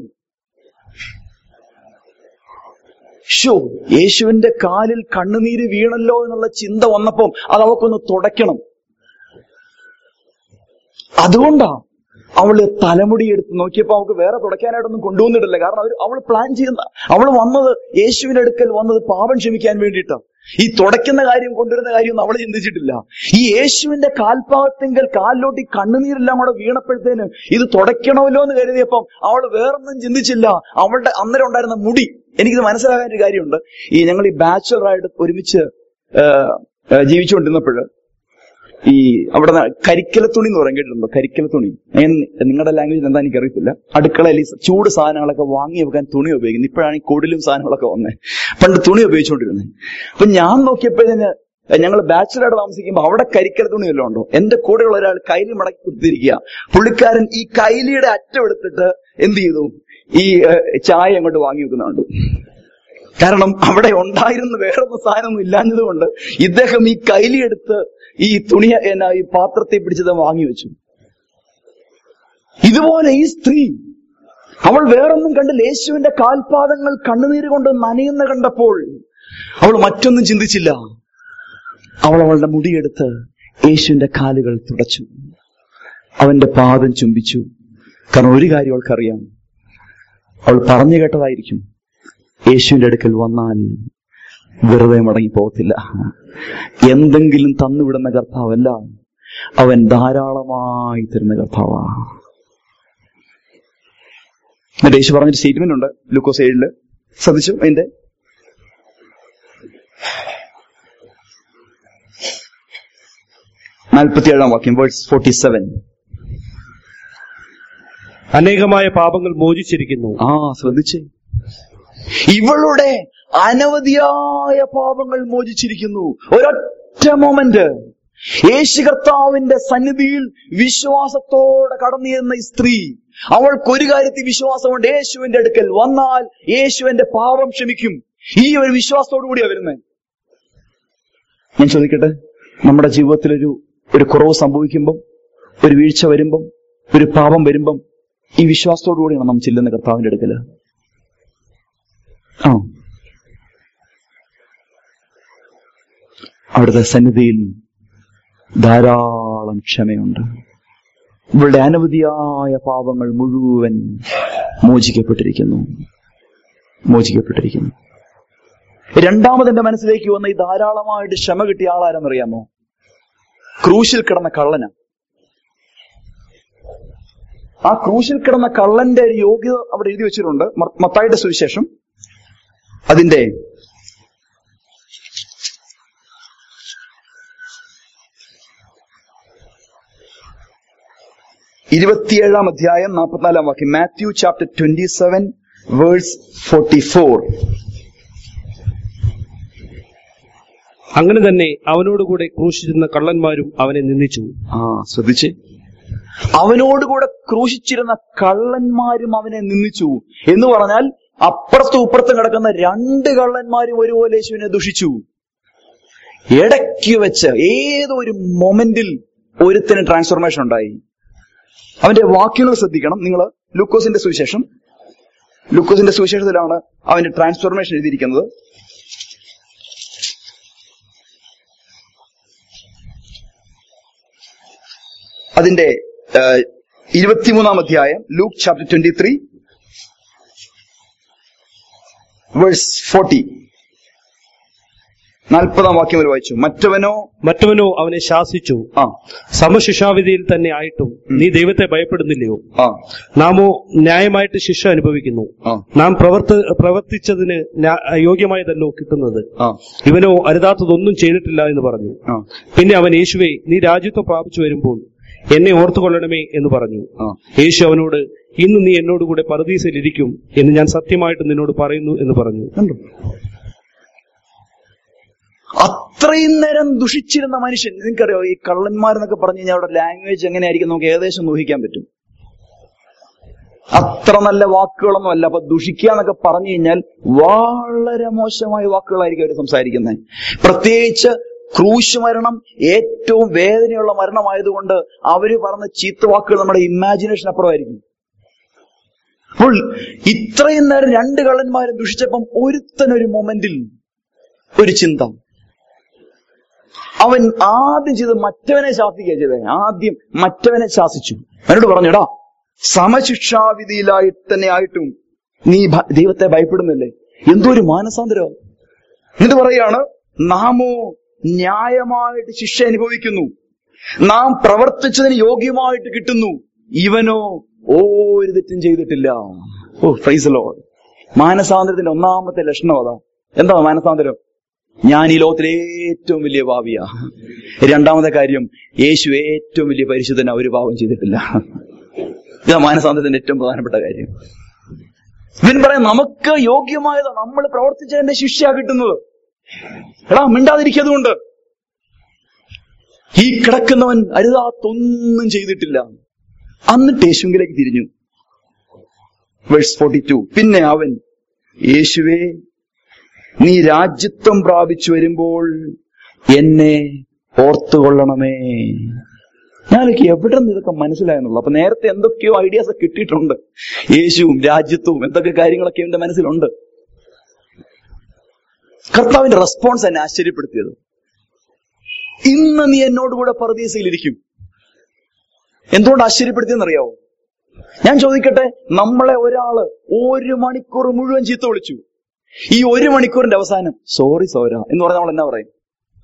ഷോ യേശുവിന്റെ കാലിൽ കണ്ണുനീര് വീണല്ലോ എന്നുള്ള ചിന്ത വന്നപ്പം അത് അവക്കൊന്ന് തുടയ്ക്കണം അതുകൊണ്ടാ അവള് തലമുടി എടുത്ത് നോക്കിയപ്പോ അവൾക്ക് വേറെ തുടയ്ക്കാനായിട്ടൊന്നും കൊണ്ടുവന്നിട്ടില്ല കാരണം അവർ അവൾ പ്ലാൻ ചെയ്യുന്ന അവൾ വന്നത് യേശുവിന്റെ അടുക്കൽ വന്നത് പാപം ക്ഷമിക്കാൻ വേണ്ടിയിട്ടാ ഈ തുടയ്ക്കുന്ന കാര്യം കൊണ്ടുവരുന്ന കാര്യം അവൾ ചിന്തിച്ചിട്ടില്ല ഈ യേശുവിന്റെ കാൽപാകത്തെങ്കിൽ കാലിലോട്ട് ഈ കണ്ണുനീരെല്ലാം കൂടെ വീണപ്പോഴത്തേന് ഇത് തുടയ്ക്കണമല്ലോ എന്ന് കരുതിയപ്പം അവൾ വേറൊന്നും ചിന്തിച്ചില്ല അവളുടെ അന്നേരം ഉണ്ടായിരുന്ന മുടി എനിക്കിത് മനസ്സിലാകാൻ ഒരു കാര്യമുണ്ട് ഈ ഞങ്ങൾ ഈ ബാച്ചുലറായിട്ട് ഒരുമിച്ച് ജീവിച്ചുകൊണ്ടിരുന്നപ്പോൾ ഈ അവിടെ കരിക്കല തുണി എന്ന് പറയാൻ കേട്ടിട്ടുണ്ടോ കരിക്കല തുണി ഞാൻ നിങ്ങളുടെ ലാംഗ്വേജിൽ എന്താ എനിക്ക് അറിയത്തില്ല അടുക്കളയിൽ ഈ ചൂട് സാധനങ്ങളൊക്കെ വാങ്ങി വെക്കാൻ തുണി ഉപയോഗിക്കുന്നത് ഇപ്പോഴാണ് ഈ കൂടുതലും സാധനങ്ങളൊക്കെ വന്നേ പണ്ട് തുണി ഉപയോഗിച്ചുകൊണ്ടിരുന്നത് അപ്പൊ ഞാൻ നോക്കിയപ്പോഴത്തേന് ഞങ്ങൾ ബാച്ചിലറായിട്ട് താമസിക്കുമ്പോൾ അവിടെ കരിക്കല തുണി വല്ലതും ഉണ്ടോ എന്റെ കൂടെയുള്ള ഒരാൾ കൈലി മടക്കി കൊടുത്തിരിക്കുക പുള്ളിക്കാരൻ ഈ കൈലിയുടെ അറ്റം എടുത്തിട്ട് എന്ത് ചെയ്തു ഈ ഏഹ്, ചായ അങ്ങോട്ട് വാങ്ങി വെക്കുന്നുണ്ട് കാരണം അവിടെ ഉണ്ടായിരുന്ന വേറൊന്നും സാധനമൊന്നും ഇല്ലാഞ്ഞതുകൊണ്ട് ഇദ്ദേഹം ഈ കൈലിയെടുത്ത് ഈ തുണി എന്നാ ഈ പാത്രത്തെ പിടിച്ചത് വാങ്ങി വെച്ചു ഇതുപോലെ ഈ സ്ത്രീ അവൾ വേറൊന്നും കണ്ടില്ല യേശുവിന്റെ കാൽപാദങ്ങൾ കണ്ണുനീര് കൊണ്ട് നനയുന്ന കണ്ടപ്പോൾ അവൾ മറ്റൊന്നും ചിന്തിച്ചില്ല അവൾ അവളുടെ മുടിയെടുത്ത് യേശുവിന്റെ കാലുകൾ തുടച്ചു അവന്റെ പാദം ചുംബിച്ചു കാരണം ഒരു കാര്യം അവൾക്കറിയാം അവൾ പറഞ്ഞു കേട്ടതായിരിക്കും യേശുവിന്റെ അടുക്കൽ വന്നാൽ വെറുതെ മടങ്ങി പോകത്തില്ല എന്തെങ്കിലും തന്നുവിടുന്ന കർത്താവല്ല അവൻ ധാരാളമായി തരുന്ന കർത്താവാ എന്നിട്ട് യേശു പറഞ്ഞൊരു സ്റ്റേറ്റ്മെന്റ് ഉണ്ട് ലൂക്കോസ് ഏഴില് ശ്രദ്ധിച്ചു അതിന്റെ നാൽപ്പത്തിയേഴാം വാക്യം വേഴ്സ് ഫോർട്ടി സെവൻ അനേകമായ പാപങ്ങൾ മോചിച്ചിരിക്കുന്നു ആ ശ്രദ്ധിച്ചേ ഇവളുടെ അനവധിയായ പാപങ്ങൾ മോചിച്ചിരിക്കുന്നു ഒരൊറ്റ മൊമെന്റ് യേശു കർത്താവിന്റെ സന്നിധിയിൽ വിശ്വാസത്തോടെ കടന്നു ചെന്ന ഈ സ്ത്രീ അവൾക്കൊരു കാര്യത്തിൽ വിശ്വാസമുണ്ട് യേശുവിന്റെ അടുക്കൽ വന്നാൽ യേശുവിന്റെ പാപം ക്ഷമിക്കും ഈ ഒരു വിശ്വാസത്തോടു കൂടിയാ വരുന്നത് ഞാൻ ചോദിക്കട്ടെ നമ്മുടെ ജീവിതത്തിൽ ഒരു ഒരു കുറവ് സംഭവിക്കുമ്പം ഒരു വീഴ്ച വരുമ്പം ഒരു പാപം വരുമ്പം ഈ വിശ്വാസത്തോടു കൂടിയാണ് നാം ചെല്ലുന്ന കർത്താവിന്റെ അടുക്കല് ആ അവിടുത്തെ സന്നിധിയിൽ ധാരാളം ക്ഷമയുണ്ട് ഇവളുടെ അനവധിയായ പാപങ്ങൾ മുഴുവൻ മോചിക്കപ്പെട്ടിരിക്കുന്നു മോചിക്കപ്പെട്ടിരിക്കുന്നു രണ്ടാമത് എന്റെ മനസ്സിലേക്ക് വന്ന ഈ ധാരാളമായിട്ട് ക്ഷമ കിട്ടിയ ആളാരെന്നറിയാമോ ക്രൂശിൽ കിടന്ന കള്ളന ആ ക്രൂശിൽ കിടന്ന കള്ളന്റെ ഒരു യോഗ്യത അവിടെ എഴുതി വെച്ചിട്ടുണ്ട് മ- മത്തായിയുടെ സുവിശേഷം അതിന്റെ ഇരുപത്തിയേഴാം അധ്യായം നാൽപ്പത്തിനാലാം വാക്യം Matthew chapter twenty seven verse forty four അങ്ങനെ തന്നെ അവനോടുകൂടെ ക്രൂശിച്ചിരുന്ന കള്ളന്മാരും അവനെ നിന്ദിച്ചു ആ ശ്രദ്ധിച്ചേ അവനോടുകൂടെ ക്രൂശിച്ചിരുന്ന കള്ളന്മാരും അവനെ നിന്ദിച്ചു എന്ന് പറഞ്ഞാൽ അപ്പുറത്തും ഇപ്പുറത്തും കിടക്കുന്ന രണ്ട് കള്ളന്മാരും ഒരുപോലെ യേശുവിനെ ദുഷിച്ചു ഇടയ്ക്ക് വെച്ച് ഏതോ ഒരു മൊമെന്റിൽ ഒരുത്തിന് ട്രാൻസ്ഫോർമേഷൻ ഉണ്ടായി അവന്റെ വാക്യങ്ങൾ ശ്രദ്ധിക്കണം നിങ്ങൾ ലൂക്കോസിന്റെ സുവിശേഷം ലൂക്കോസിന്റെ സുവിശേഷത്തിലാണ് അവന്റെ ട്രാൻസ്ഫോർമേഷൻ എഴുതിയിരിക്കുന്നത് അതിന്റെ ആ, ഇരുപത്തിമൂന്നാം അധ്യായം Luke chapter twenty three verse forty നാൽപ്പതാം വാക്യം വരെ വായിച്ചു മറ്റവനോ മറ്റവനോ അവനെ ശാസിച്ചു ആ സമശിക്ഷാവിധിയിൽ തന്നെ ആയിട്ടും നീ ദൈവത്തെ ഭയപ്പെടുന്നില്ലയോ ആ നാമോ ന്യായമായിട്ട് ശിക്ഷ അനുഭവിക്കുന്നു ആ നാം പ്രവർത്ത പ്രവർത്തിച്ചതിന് ന്യാ- യോഗ്യമായതല്ലോ കിട്ടുന്നത് ആ ഇവനോ അരുതാത്തതൊന്നും ചെയ്തിട്ടില്ല എന്ന് പറഞ്ഞു ആ പിന്നെ അവൻ യേശുവെ നീ രാജ്യത്വം പ്രാപിച്ചു വരുമ്പോൾ എന്നെ ഓർത്തുകൊള്ളണമേ എന്ന് പറഞ്ഞു ആ യേശു അവനോട് ഇന്ന് നീ എന്നോടുകൂടെ പരദീസയിലിരിക്കും എന്ന് ഞാൻ സത്യമായിട്ട് നിന്നോട് പറയുന്നു എന്ന് പറഞ്ഞു കണ്ടോ അത്രയും നേരം ദുഷിച്ചിരുന്ന മനുഷ്യൻ നിങ്ങൾക്കറിയോ ഈ കള്ളന്മാരെന്നൊക്കെ പറഞ്ഞു കഴിഞ്ഞാൽ അവിടെ ലാംഗ്വേജ് എങ്ങനെയായിരിക്കും നമുക്ക് ഏകദേശം ഊഹിക്കാൻ പറ്റും അത്ര നല്ല വാക്കുകളൊന്നും അല്ല അപ്പൊ ദുഷിക്കുക എന്നൊക്കെ പറഞ്ഞു കഴിഞ്ഞാൽ വളരെ മോശമായ വാക്കുകളായിരിക്കും അവർ സംസാരിക്കുന്നത് പ്രത്യേകിച്ച് ക്രൂശ് മരണം ഏറ്റവും വേദനയുള്ള മരണമായതുകൊണ്ട് അവര് പറഞ്ഞ ചീത്ത വാക്കുകൾ നമ്മുടെ ഇമാജിനേഷൻ അപ്പുറമായിരിക്കും അപ്പോൾ ഇത്രയും നേരം രണ്ട് കള്ളന്മാരും ദുഷിച്ചപ്പം ഒരുത്തനൊരു മൊമെന്റിൽ ഒരു ചിന്ത അവൻ ആദ്യം ചെയ്ത് മറ്റവനെ ശാസിക്കുക ചെയ്തേ ആദ്യം മറ്റവനെ ശാസിച്ചു അവനോട് പറഞ്ഞു എടാ സമശിക്ഷാവിധിയിലായി തന്നെ ആയിട്ടും നീ ഭ- ദൈവത്തെ ഭയപ്പെടുന്നില്ലേ എന്തോ ഒരു മാനസാന്തരം എന്നിട്ട് പറയാണ് നാമോ ന്യായമായിട്ട് ശിക്ഷ അനുഭവിക്കുന്നു നാം പ്രവർത്തിച്ചതിന് യോഗ്യമായിട്ട് കിട്ടുന്നു ഇവനോ ഒരു തെറ്റും ചെയ്തിട്ടില്ല ഓ ഫ്രൈസ് ലോഡ് മാനസാന്തരത്തിന്റെ ഒന്നാമത്തെ ലക്ഷണം അതാ എന്താ മാനസാന്തരം ഞാൻ ഈ ലോകത്തിലെ ഏറ്റവും വലിയ ഭാവിയാ രണ്ടാമത്തെ കാര്യം യേശു ഏറ്റവും വലിയ പരിശുദ്ധന ഒരു പാവം ചെയ്തിട്ടില്ല ഇതാ മാനസാന്തരത്തിന്റെ ഏറ്റവും പ്രധാനപ്പെട്ട കാര്യം ഇവൻ പറയാം നമുക്ക് യോഗ്യമായതാ നമ്മൾ പ്രവർത്തിച്ചതിന്റെ ശിക്ഷ കിട്ടുന്നത് എടാ മിണ്ടാതിരിക്കതുകൊണ്ട് ഈ കിടക്കുന്നവൻ അരുതാത്തൊന്നും ചെയ്തിട്ടില്ല എന്നിട്ട് യേശുവിലേക്ക് തിരിഞ്ഞു വേഴ്സ് ഫോർട്ടി ടു പിന്നെ അവൻ യേശുവേ നീ രാജ്യത്വം പ്രാപിച്ചു വരുമ്പോൾ എന്നെ ഓർത്തുകൊള്ളണമേ ഞാനൊക്കെ എവിടെ നിന്ന് ഇതൊക്കെ മനസ്സിലായെന്നുള്ളു അപ്പൊ നേരത്തെ എന്തൊക്കെയോ ഐഡിയാസ് ഒക്കെ കിട്ടിയിട്ടുണ്ട് യേശുവും രാജ്യത്വവും എന്തൊക്കെ കാര്യങ്ങളൊക്കെ എന്റെ മനസ്സിലുണ്ട് കർത്താവിന്റെ റെസ്പോൺസ് എന്നെ ആശ്ചര്യപ്പെടുത്തിയത് ഇന്ന് നീ എന്നോടുകൂടെ പരദീസയിലിരിക്കും എന്തുകൊണ്ട് ആശ്ചര്യപ്പെടുത്തിയെന്നറിയാവോ ഞാൻ ചോദിക്കട്ടെ നമ്മളെ ഒരാള് ഒരു മണിക്കൂർ മുഴുവൻ ചീത്ത വിളിച്ചു ഈ ഒരു മണിക്കൂറിന്റെ അവസാനം സോറി സോര എന്ന് പറഞ്ഞാൽ നമ്മൾ എന്നാ പറയും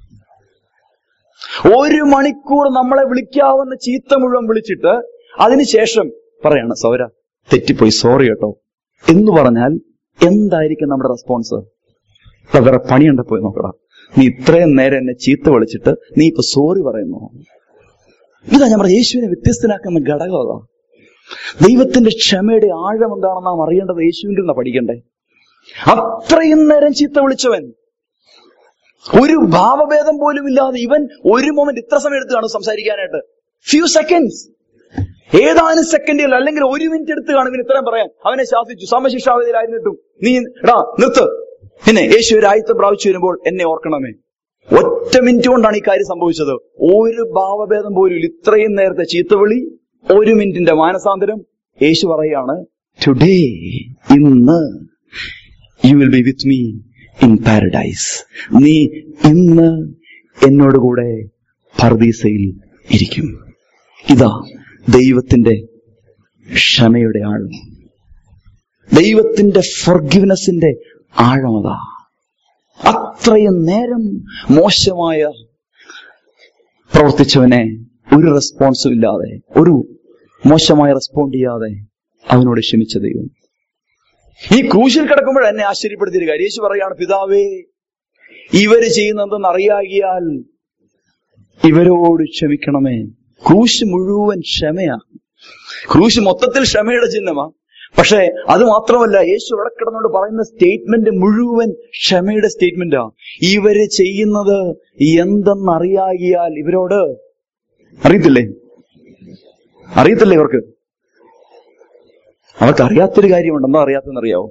ഒരു മണിക്കൂർ നമ്മളെ വിളിക്കാവുന്ന ചീത്ത മുഴുവൻ വിളിച്ചിട്ട് അതിനുശേഷം പറയാണ് സൗര തെറ്റിപ്പോയി സോറി കേട്ടോ എന്ന് പറഞ്ഞാൽ എന്തായിരിക്കും നമ്മുടെ റെസ്പോൺസ് ഇപ്പൊ വേറെ പണിയുണ്ട് പോയി നോക്കടാ നീ ഇത്രയും നേരം എന്നെ ചീത്ത വിളിച്ചിട്ട് നീ ഇപ്പൊ സോറി പറയുന്നു ഇതാ ഞാൻ പറഞ്ഞ യേശുവിനെ വ്യത്യസ്തനാക്കുന്ന ഘടകം അതാ ദൈവത്തിന്റെ ക്ഷമയുടെ ആഴം എന്താണെന്ന് നാം അറിയേണ്ടത് യേശുവിൽ നിന്നാ പഠിക്കണ്ടേ അത്രയും നേരം ചീത്ത വിളിച്ചവൻ ഒരു ഭാവഭേദം പോലും ഇല്ലാതെ ഇവൻ ഒരു മൊമെന്റ് ഇത്ര സമയം എടുത്ത് കാണും സംസാരിക്കാനായിട്ട് ഫ്യൂ സെക്കൻഡ്സ് ഏതാനും സെക്കൻഡുകൾ അല്ലെങ്കിൽ ഒരു മിനിറ്റ് എടുത്ത് കാണും ഇവൻ ഇത്രയും പറയാൻ അവനെ ശാസിച്ചു സമശിക്ഷാവിധിയിലായിരുന്നിട്ടും നീ എടാ നിർത്ത് പിന്നെ യേശു ഒരു ആയുത്തം പ്രാപിച്ചു വരുമ്പോൾ എന്നെ ഓർക്കണമേ ഒറ്റ മിനിറ്റ് കൊണ്ടാണ് ഈ കാര്യം സംഭവിച്ചത് ഒരു ഭാവഭേദം പോലും ഇല്ല. ഇത്രയും നേരത്തെ ചീത്തവിളി ഒരു മിനിറ്റിന്റെ മാനസാന്തരം യേശു പറയാണ് ടുഡേ ഇന്ന് you will be with me in paradise നീ ഇന്ന് എന്നോടുകൂടെ പർദീസയിൽ ഇരിക്കും ഇതാ ദൈവത്തിന്റെ ക്ഷമയുടെ ആഴം ദൈവത്തിന്റെ ഫർഗിവ്നെസിന്റെ ആഴമതാ അത്രയും നേരം മോശമായ പ്രവർത്തിച്ചവനെ ഒരു റെസ്പോൺസും ഇല്ലാതെ ഒരു മോശമായി റെസ്പോണ്ട് ചെയ്യാതെ അവനോട് ക്ഷമിച്ച ദൈവം ഈ ക്രൂശിൽ കിടക്കുമ്പോൾ എന്നെ ആശ്ചര്യപ്പെടുത്തിയ ഒരു കാര്യം യേശു പറയാണ് പിതാവേ ഇവര് ചെയ്യുന്നതെന്ന് അറിയാകിയാൽ ഇവരോട് ക്ഷമിക്കണമേ ക്രൂശ് മുഴുവൻ ക്ഷമയാ ക്രൂശ് മൊത്തത്തിൽ ക്ഷമയുടെ ചിഹ്നമാ പക്ഷേ അത് മാത്രമല്ല യേശു അവിടെ കിടന്നുകൊണ്ട് പറയുന്ന സ്റ്റേറ്റ്മെന്റ് മുഴുവൻ ക്ഷമയുടെ സ്റ്റേറ്റ്മെന്റാ ഇവര് ചെയ്യുന്നത് എന്തെന്നറിയാകിയാൽ ഇവരോട് അറിയത്തില്ലേ അറിയത്തില്ലേ ഇവർക്ക് അവർക്ക് അറിയാത്തൊരു കാര്യമുണ്ട് എന്താ അറിയാത്തെന്നറിയാവോ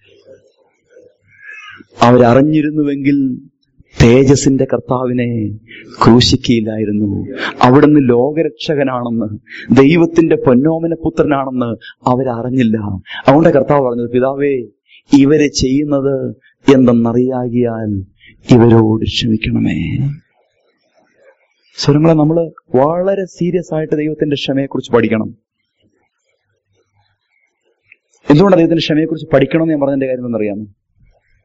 അവരറിഞ്ഞിരുന്നുവെങ്കിൽ തേജസിന്റെ കർത്താവിനെ ക്രൂശിക്കയില്ലായിരുന്നു അവിടുന്ന് ലോകരക്ഷകനാണെന്ന് ദൈവത്തിന്റെ പൊന്നോമന പുത്രനാണെന്ന് അവരറിഞ്ഞില്ല അതുകൊണ്ട് കർത്താവ് പറഞ്ഞത് പിതാവേ ഇവര് ചെയ്യുന്നത് എന്തെന്നറിയാകിയാൽ ഇവരോട് ക്ഷമിക്കണമേ സ്വരങ്ങളെ നമ്മൾ വളരെ സീരിയസ് ആയിട്ട് ദൈവത്തിന്റെ ക്ഷമയെക്കുറിച്ച് പഠിക്കണം എന്തുകൊണ്ടാണ് ദൈവത്തിന്റെ ക്ഷമയെക്കുറിച്ച് പഠിക്കണം എന്ന് ഞാൻ പറഞ്ഞതിന്റെ കാര്യം എന്നറിയാമോ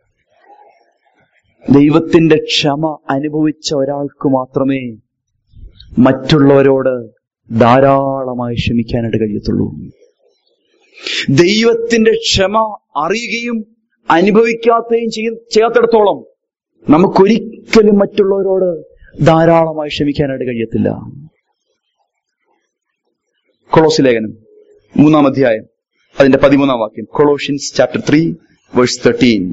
ദൈവത്തിന്റെ ക്ഷമ അനുഭവിച്ച ഒരാൾക്ക് മാത്രമേ മറ്റുള്ളവരോട് ധാരാളമായി ക്ഷമിക്കാനായിട്ട് കഴിയത്തുള്ളൂ ദൈവത്തിന്റെ ക്ഷമ അറിയുകയും അനുഭവിക്കാത്തയും ചെയ്യ- ചെയ്യാത്തിടത്തോളം നമുക്കൊരിക്കലും മറ്റുള്ളവരോട് ധാരാളമായി ക്ഷമിക്കാനായിട്ട് കഴിയത്തില്ല കൊളോസി ലേഖനം മൂന്നാം അധ്യായം അതിന്റെ പതിമൂന്നാം വാക്യം Colossians chapter three verse thirteen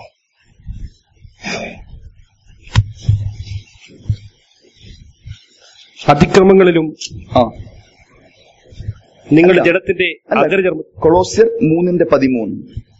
അതിക്രമങ്ങളിലും ആ നിങ്ങളുടെ അല്ല. ജഡത്തിന്റെ അല്ല. അഗ്രചർമ്മ കൊളോസ്യർ മൂന്നിന്റെ പതിമൂന്ന്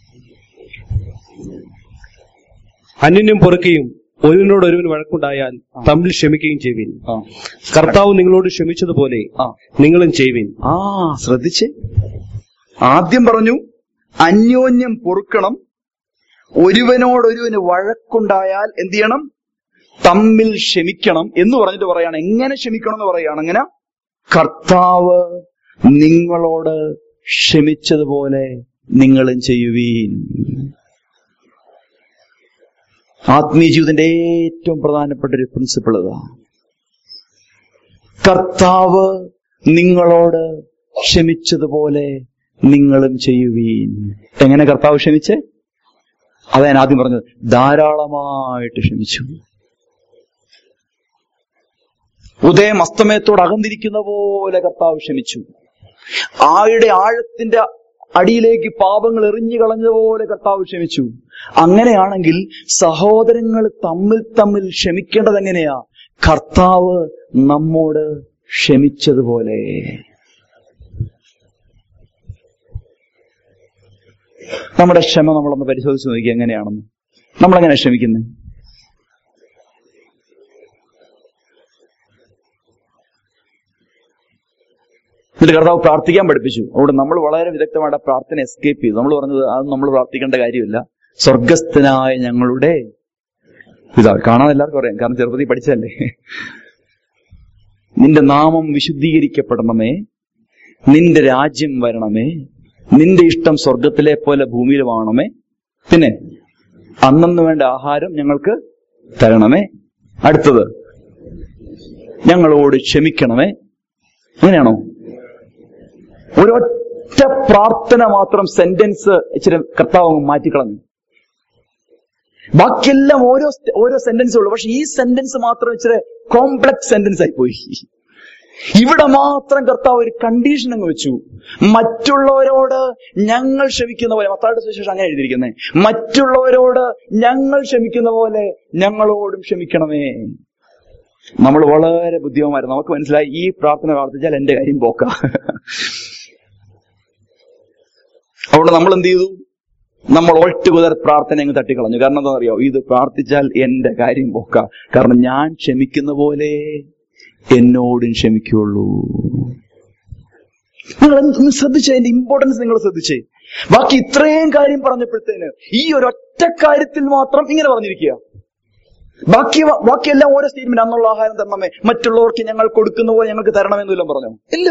അന്യനും പൊറുക്കുകയും ഒരുവനോട് ഒരുവൻ വഴക്കുണ്ടായാൽ തമ്മിൽ ക്ഷമിക്കുകയും ചെയ്യുവിൻ ആ കർത്താവ് നിങ്ങളോട് ക്ഷമിച്ചതുപോലെ ആ നിങ്ങളും ചെയ്യുവിൻ ആ ശ്രദ്ധിച്ചേ ആദ്യം പറഞ്ഞു അന്യോന്യം പൊറുക്കണം ഒരുവനോടൊരുവന് വഴക്കുണ്ടായാൽ എന്ത് ചെയ്യണം തമ്മിൽ ക്ഷമിക്കണം എന്ന് പറഞ്ഞിട്ട് പറയാണ് എങ്ങനെ ക്ഷമിക്കണം എന്ന് പറയാണ് അങ്ങനെ കർത്താവ് നിങ്ങളോട് ക്ഷമിച്ചതുപോലെ നിങ്ങളും ചെയ്യുവീൻ ആത്മീയ ജീവിതത്തിന്റെ ഏറ്റവും പ്രധാനപ്പെട്ട ഒരു പ്രിൻസിപ്പിൾ ഇതാ കർത്താവ് നിങ്ങളോട് ക്ഷമിച്ചതുപോലെ നിങ്ങളും ചെയ്യുവീൻ എങ്ങനെ കർത്താവ് ക്ഷമിച്ചേ അതാ ഞാൻ ആദ്യം പറഞ്ഞത് ധാരാളമായിട്ട് ക്ഷമിച്ചു ഉദയം അസ്തമയത്തോട് അകന്നിരിക്കുന്ന പോലെ കർത്താവ് ക്ഷമിച്ചു ആയുടെ ആഴത്തിന്റെ അടിയിലേക്ക് പാപങ്ങൾ എറിഞ്ഞു കളഞ്ഞതുപോലെ കർത്താവ് ക്ഷമിച്ചു അങ്ങനെയാണെങ്കിൽ സഹോദരങ്ങൾ തമ്മിൽ തമ്മിൽ ക്ഷമിക്കേണ്ടത് എങ്ങനെയാ കർത്താവ് നമ്മോട് ക്ഷമിച്ചതുപോലെ നമ്മുടെ ക്ഷമ നമ്മളൊന്ന് പരിശോധിച്ച് നോക്കി എങ്ങനെയാണെന്ന് നമ്മളെങ്ങനെ ക്ഷമിക്കുന്നത് എന്നിട്ട് കർത്താവ് പ്രാർത്ഥിക്കാൻ പഠിപ്പിച്ചു അതുകൊണ്ട് നമ്മൾ വളരെ വിദഗ്ധമായിട്ട് ആ പ്രാർത്ഥന എസ്കേപ്പ് ചെയ്തു നമ്മൾ പറഞ്ഞത് അത് നമ്മൾ പ്രാർത്ഥിക്കേണ്ട കാര്യമില്ല സ്വർഗസ്ഥനായ ഞങ്ങളുടെ പിതാവ് കാണാൻ എല്ലാവർക്കും അറിയാം കാരണം ചെറുപ്പത്തിൽ പഠിച്ചതല്ലേ നിന്റെ നാമം വിശുദ്ധീകരിക്കപ്പെടണമേ നിന്റെ രാജ്യം വരണമേ നിന്റെ ഇഷ്ടം സ്വർഗത്തിലെ പോലെ ഭൂമിയിലുമാണമേ പിന്നെ അന്നു വേണ്ട ആഹാരം ഞങ്ങൾക്ക് തരണമേ അടുത്തത് ഞങ്ങളോട് ക്ഷമിക്കണമേ അങ്ങനെയാണോ ഒരൊറ്റ പ്രാർത്ഥന മാത്രം സെന്റൻസ് ഇച്ചിരി കർത്താവ് അങ്ങ് മാറ്റിക്കളഞ്ഞു ബാക്കിയെല്ലാം ഓരോ സ്റ്റ- ഓരോ സെന്റൻസേ ഉള്ളൂ പക്ഷെ ഈ സെന്റൻസ് മാത്രം ഇച്ചിരി കോംപ്ലക്സ് സെന്റൻസ് ആയി പോയി ഇവിടെ മാത്രം കർത്താവ് ഒരു കണ്ടീഷൻ അങ്ങ് വെച്ചു മറ്റുള്ളവരോട് ഞങ്ങൾ ക്ഷമിക്കുന്ന പോലെ മത്തായുടെ സുവിശേഷം അങ്ങനെ എഴുതിയിരിക്കുന്നത് മറ്റുള്ളവരോട് ഞങ്ങൾ ക്ഷമിക്കുന്ന പോലെ ഞങ്ങളോടും ക്ഷമിക്കണമേ നമ്മൾ വളരെ ബുദ്ധിമാരും നമുക്ക് മനസ്സിലായി ഈ പ്രാർത്ഥന പ്രാർത്ഥിച്ചാൽ എന്റെ കാര്യം പോക്ക അവിടെ നമ്മൾ എന്ത് ചെയ്തു നമ്മൾ ഒട്ടുകുതർ പ്രാർത്ഥന അങ്ങ് തട്ടിക്കളഞ്ഞു കാരണം എന്താ അറിയോ ഇത് പ്രാർത്ഥിച്ചാൽ എന്റെ കാര്യം പോക്ക കാരണം ഞാൻ ക്ഷമിക്കുന്ന പോലെ എന്നോടും ക്ഷമിക്കുള്ളൂ നിങ്ങൾ ഒന്ന് ശ്രദ്ധിച്ചേ അതിന്റെ ഇമ്പോർട്ടൻസ് നിങ്ങൾ ശ്രദ്ധിച്ചേ ബാക്കി ഇത്രയും കാര്യം പറഞ്ഞപ്പോഴത്തേന് ഈ ഒരൊറ്റ കാര്യത്തിൽ മാത്രം ഇങ്ങനെ പറഞ്ഞിരിക്കുക ബാക്കി ബാക്കിയെല്ലാം ഓരോ സ്റ്റേറ്റ്മെന്റ് അന്നുള്ള ആഹാരം തരണമേ മറ്റുള്ളവർക്ക് ഞങ്ങൾ കൊടുക്കുന്ന പോലെ ഞങ്ങൾക്ക് തരണമെന്നെല്ലാം പറഞ്ഞോ ഇല്ല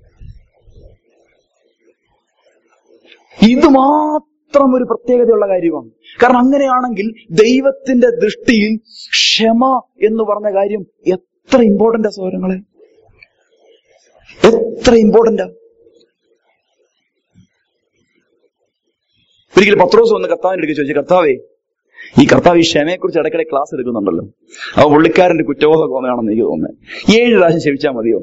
ഇത് മാത്രം ഒരു പ്രത്യേകതയുള്ള കാര്യമാണ് കാരണം അങ്ങനെയാണെങ്കിൽ ദൈവത്തിന്റെ ദൃഷ്ടിയിൽ ക്ഷമ എന്ന് പറഞ്ഞ കാര്യം എത്ര ഇമ്പോർട്ടന്റാ സൗരങ്ങളെ എത്ര ഇമ്പോർട്ടന്റാ ഒരിക്കലും പത്രോസ് വന്ന് കർത്താവിന്റെ അടുക്ക് ചോദിച്ചു കർത്താവേ ഈ കർത്താവ് ഈ ക്ഷമയെ കുറിച്ച് ഇടയ്ക്കിടെ ക്ലാസ് എടുക്കുന്നുണ്ടല്ലോ അപ്പൊ പുള്ളിക്കാരന്റെ കുറ്റബോധം തോന്നുകയാണെന്ന് എനിക്ക് തോന്നുന്നത് ഏഴ് പ്രാവശ്യം ക്ഷമിച്ചാൽ മതിയോ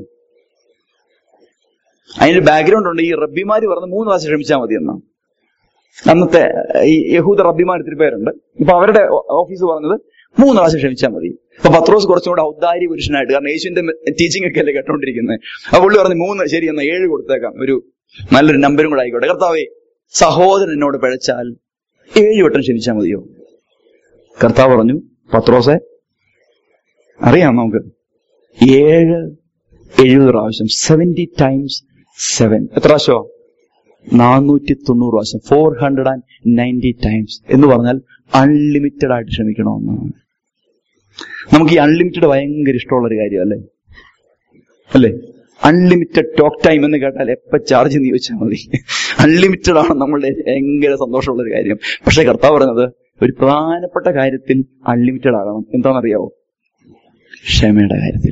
അതിന്റെ ബാക്ക്ഗ്രൗണ്ട് ഉണ്ട് ഈ റബ്ബിമാര് പറഞ്ഞ് മൂന്ന് പ്രാവശ്യം ക്ഷമിച്ചാൽ മതി എന്നാ അന്നത്തെ ഈ യഹൂദ റബ്ബിമാർ ഇത്തിരി പേരുണ്ട് ഇപ്പൊ അവരുടെ ഓഫീസ് പറഞ്ഞത് മൂന്ന് പ്രാവശ്യം ക്ഷമിച്ചാൽ മതി അപ്പൊ പത്രോസ് കുറച്ചും കൂടെ ഔദാര്യ പുരുഷനായിട്ട് കാരണം യേശുവിന്റെ ടീച്ചിങ് ഒക്കെ അല്ലേ കേട്ടോണ്ടിരിക്കുന്നത് അപ്പൊ പുള്ളി പറഞ്ഞു മൂന്ന് ശരി എന്നാ ഏഴ് കൊടുത്തേക്കാം ഒരു നല്ലൊരു നമ്പരും കൂടെ ആയിക്കോട്ടെ കർത്താവേ സഹോദരൻ എന്നോട് പിഴച്ചാൽ ഏഴ് വട്ടം ക്ഷമിച്ചാൽ മതിയോ കർത്താവ് പറഞ്ഞു പത്രോസെ അറിയാം നമുക്ക് ഏഴ് എഴുപത് പ്രാവശ്യം സെവന്റി ടൈംസ് സെവൻ എത്ര പ്രാവശ്യമോ നാനൂറ്റി തൊണ്ണൂറ് പ്രാവശ്യം four hundred and ninety times എന്ന് പറഞ്ഞാൽ അൺലിമിറ്റഡ് ആയിട്ട് ക്ഷമിക്കണമെന്നാണ് നമുക്ക് ഈ അൺലിമിറ്റഡ് ഭയങ്കര ഇഷ്ടമുള്ള ഒരു കാര്യം അല്ലേ അല്ലേ അൺലിമിറ്റഡ് ടോക്ക് ടൈം എന്ന് കേട്ടാൽ എപ്പോ ചാർജ് എന്ന് ചോദിച്ചാൽ മതി അൺലിമിറ്റഡ് ആണ് നമ്മളുടെ ഭയങ്കര സന്തോഷമുള്ള ഒരു കാര്യം പക്ഷെ കർത്താവ് പറഞ്ഞത് ഒരു പ്രധാനപ്പെട്ട കാര്യത്തിൽ അൺലിമിറ്റഡ് ആകണം എന്താണെന്നറിയാവോ ക്ഷമയുടെ കാര്യത്തിൽ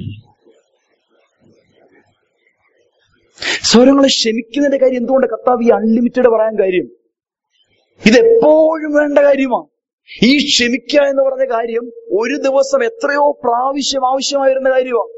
സ്വരങ്ങളെ ക്ഷമിക്കുന്നതിന്റെ കാര്യം എന്തുകൊണ്ട് കർത്താവ് ഈ അൺലിമിറ്റഡ് പറയാൻ കാര്യം ഇതെപ്പോഴും വേണ്ട കാര്യമാണ് ഈ ക്ഷമിക്കുക എന്ന് പറഞ്ഞ കാര്യം ഒരു ദിവസം എത്രയോ പ്രാവശ്യം ആവശ്യമായി വരുന്ന കാര്യമാണ്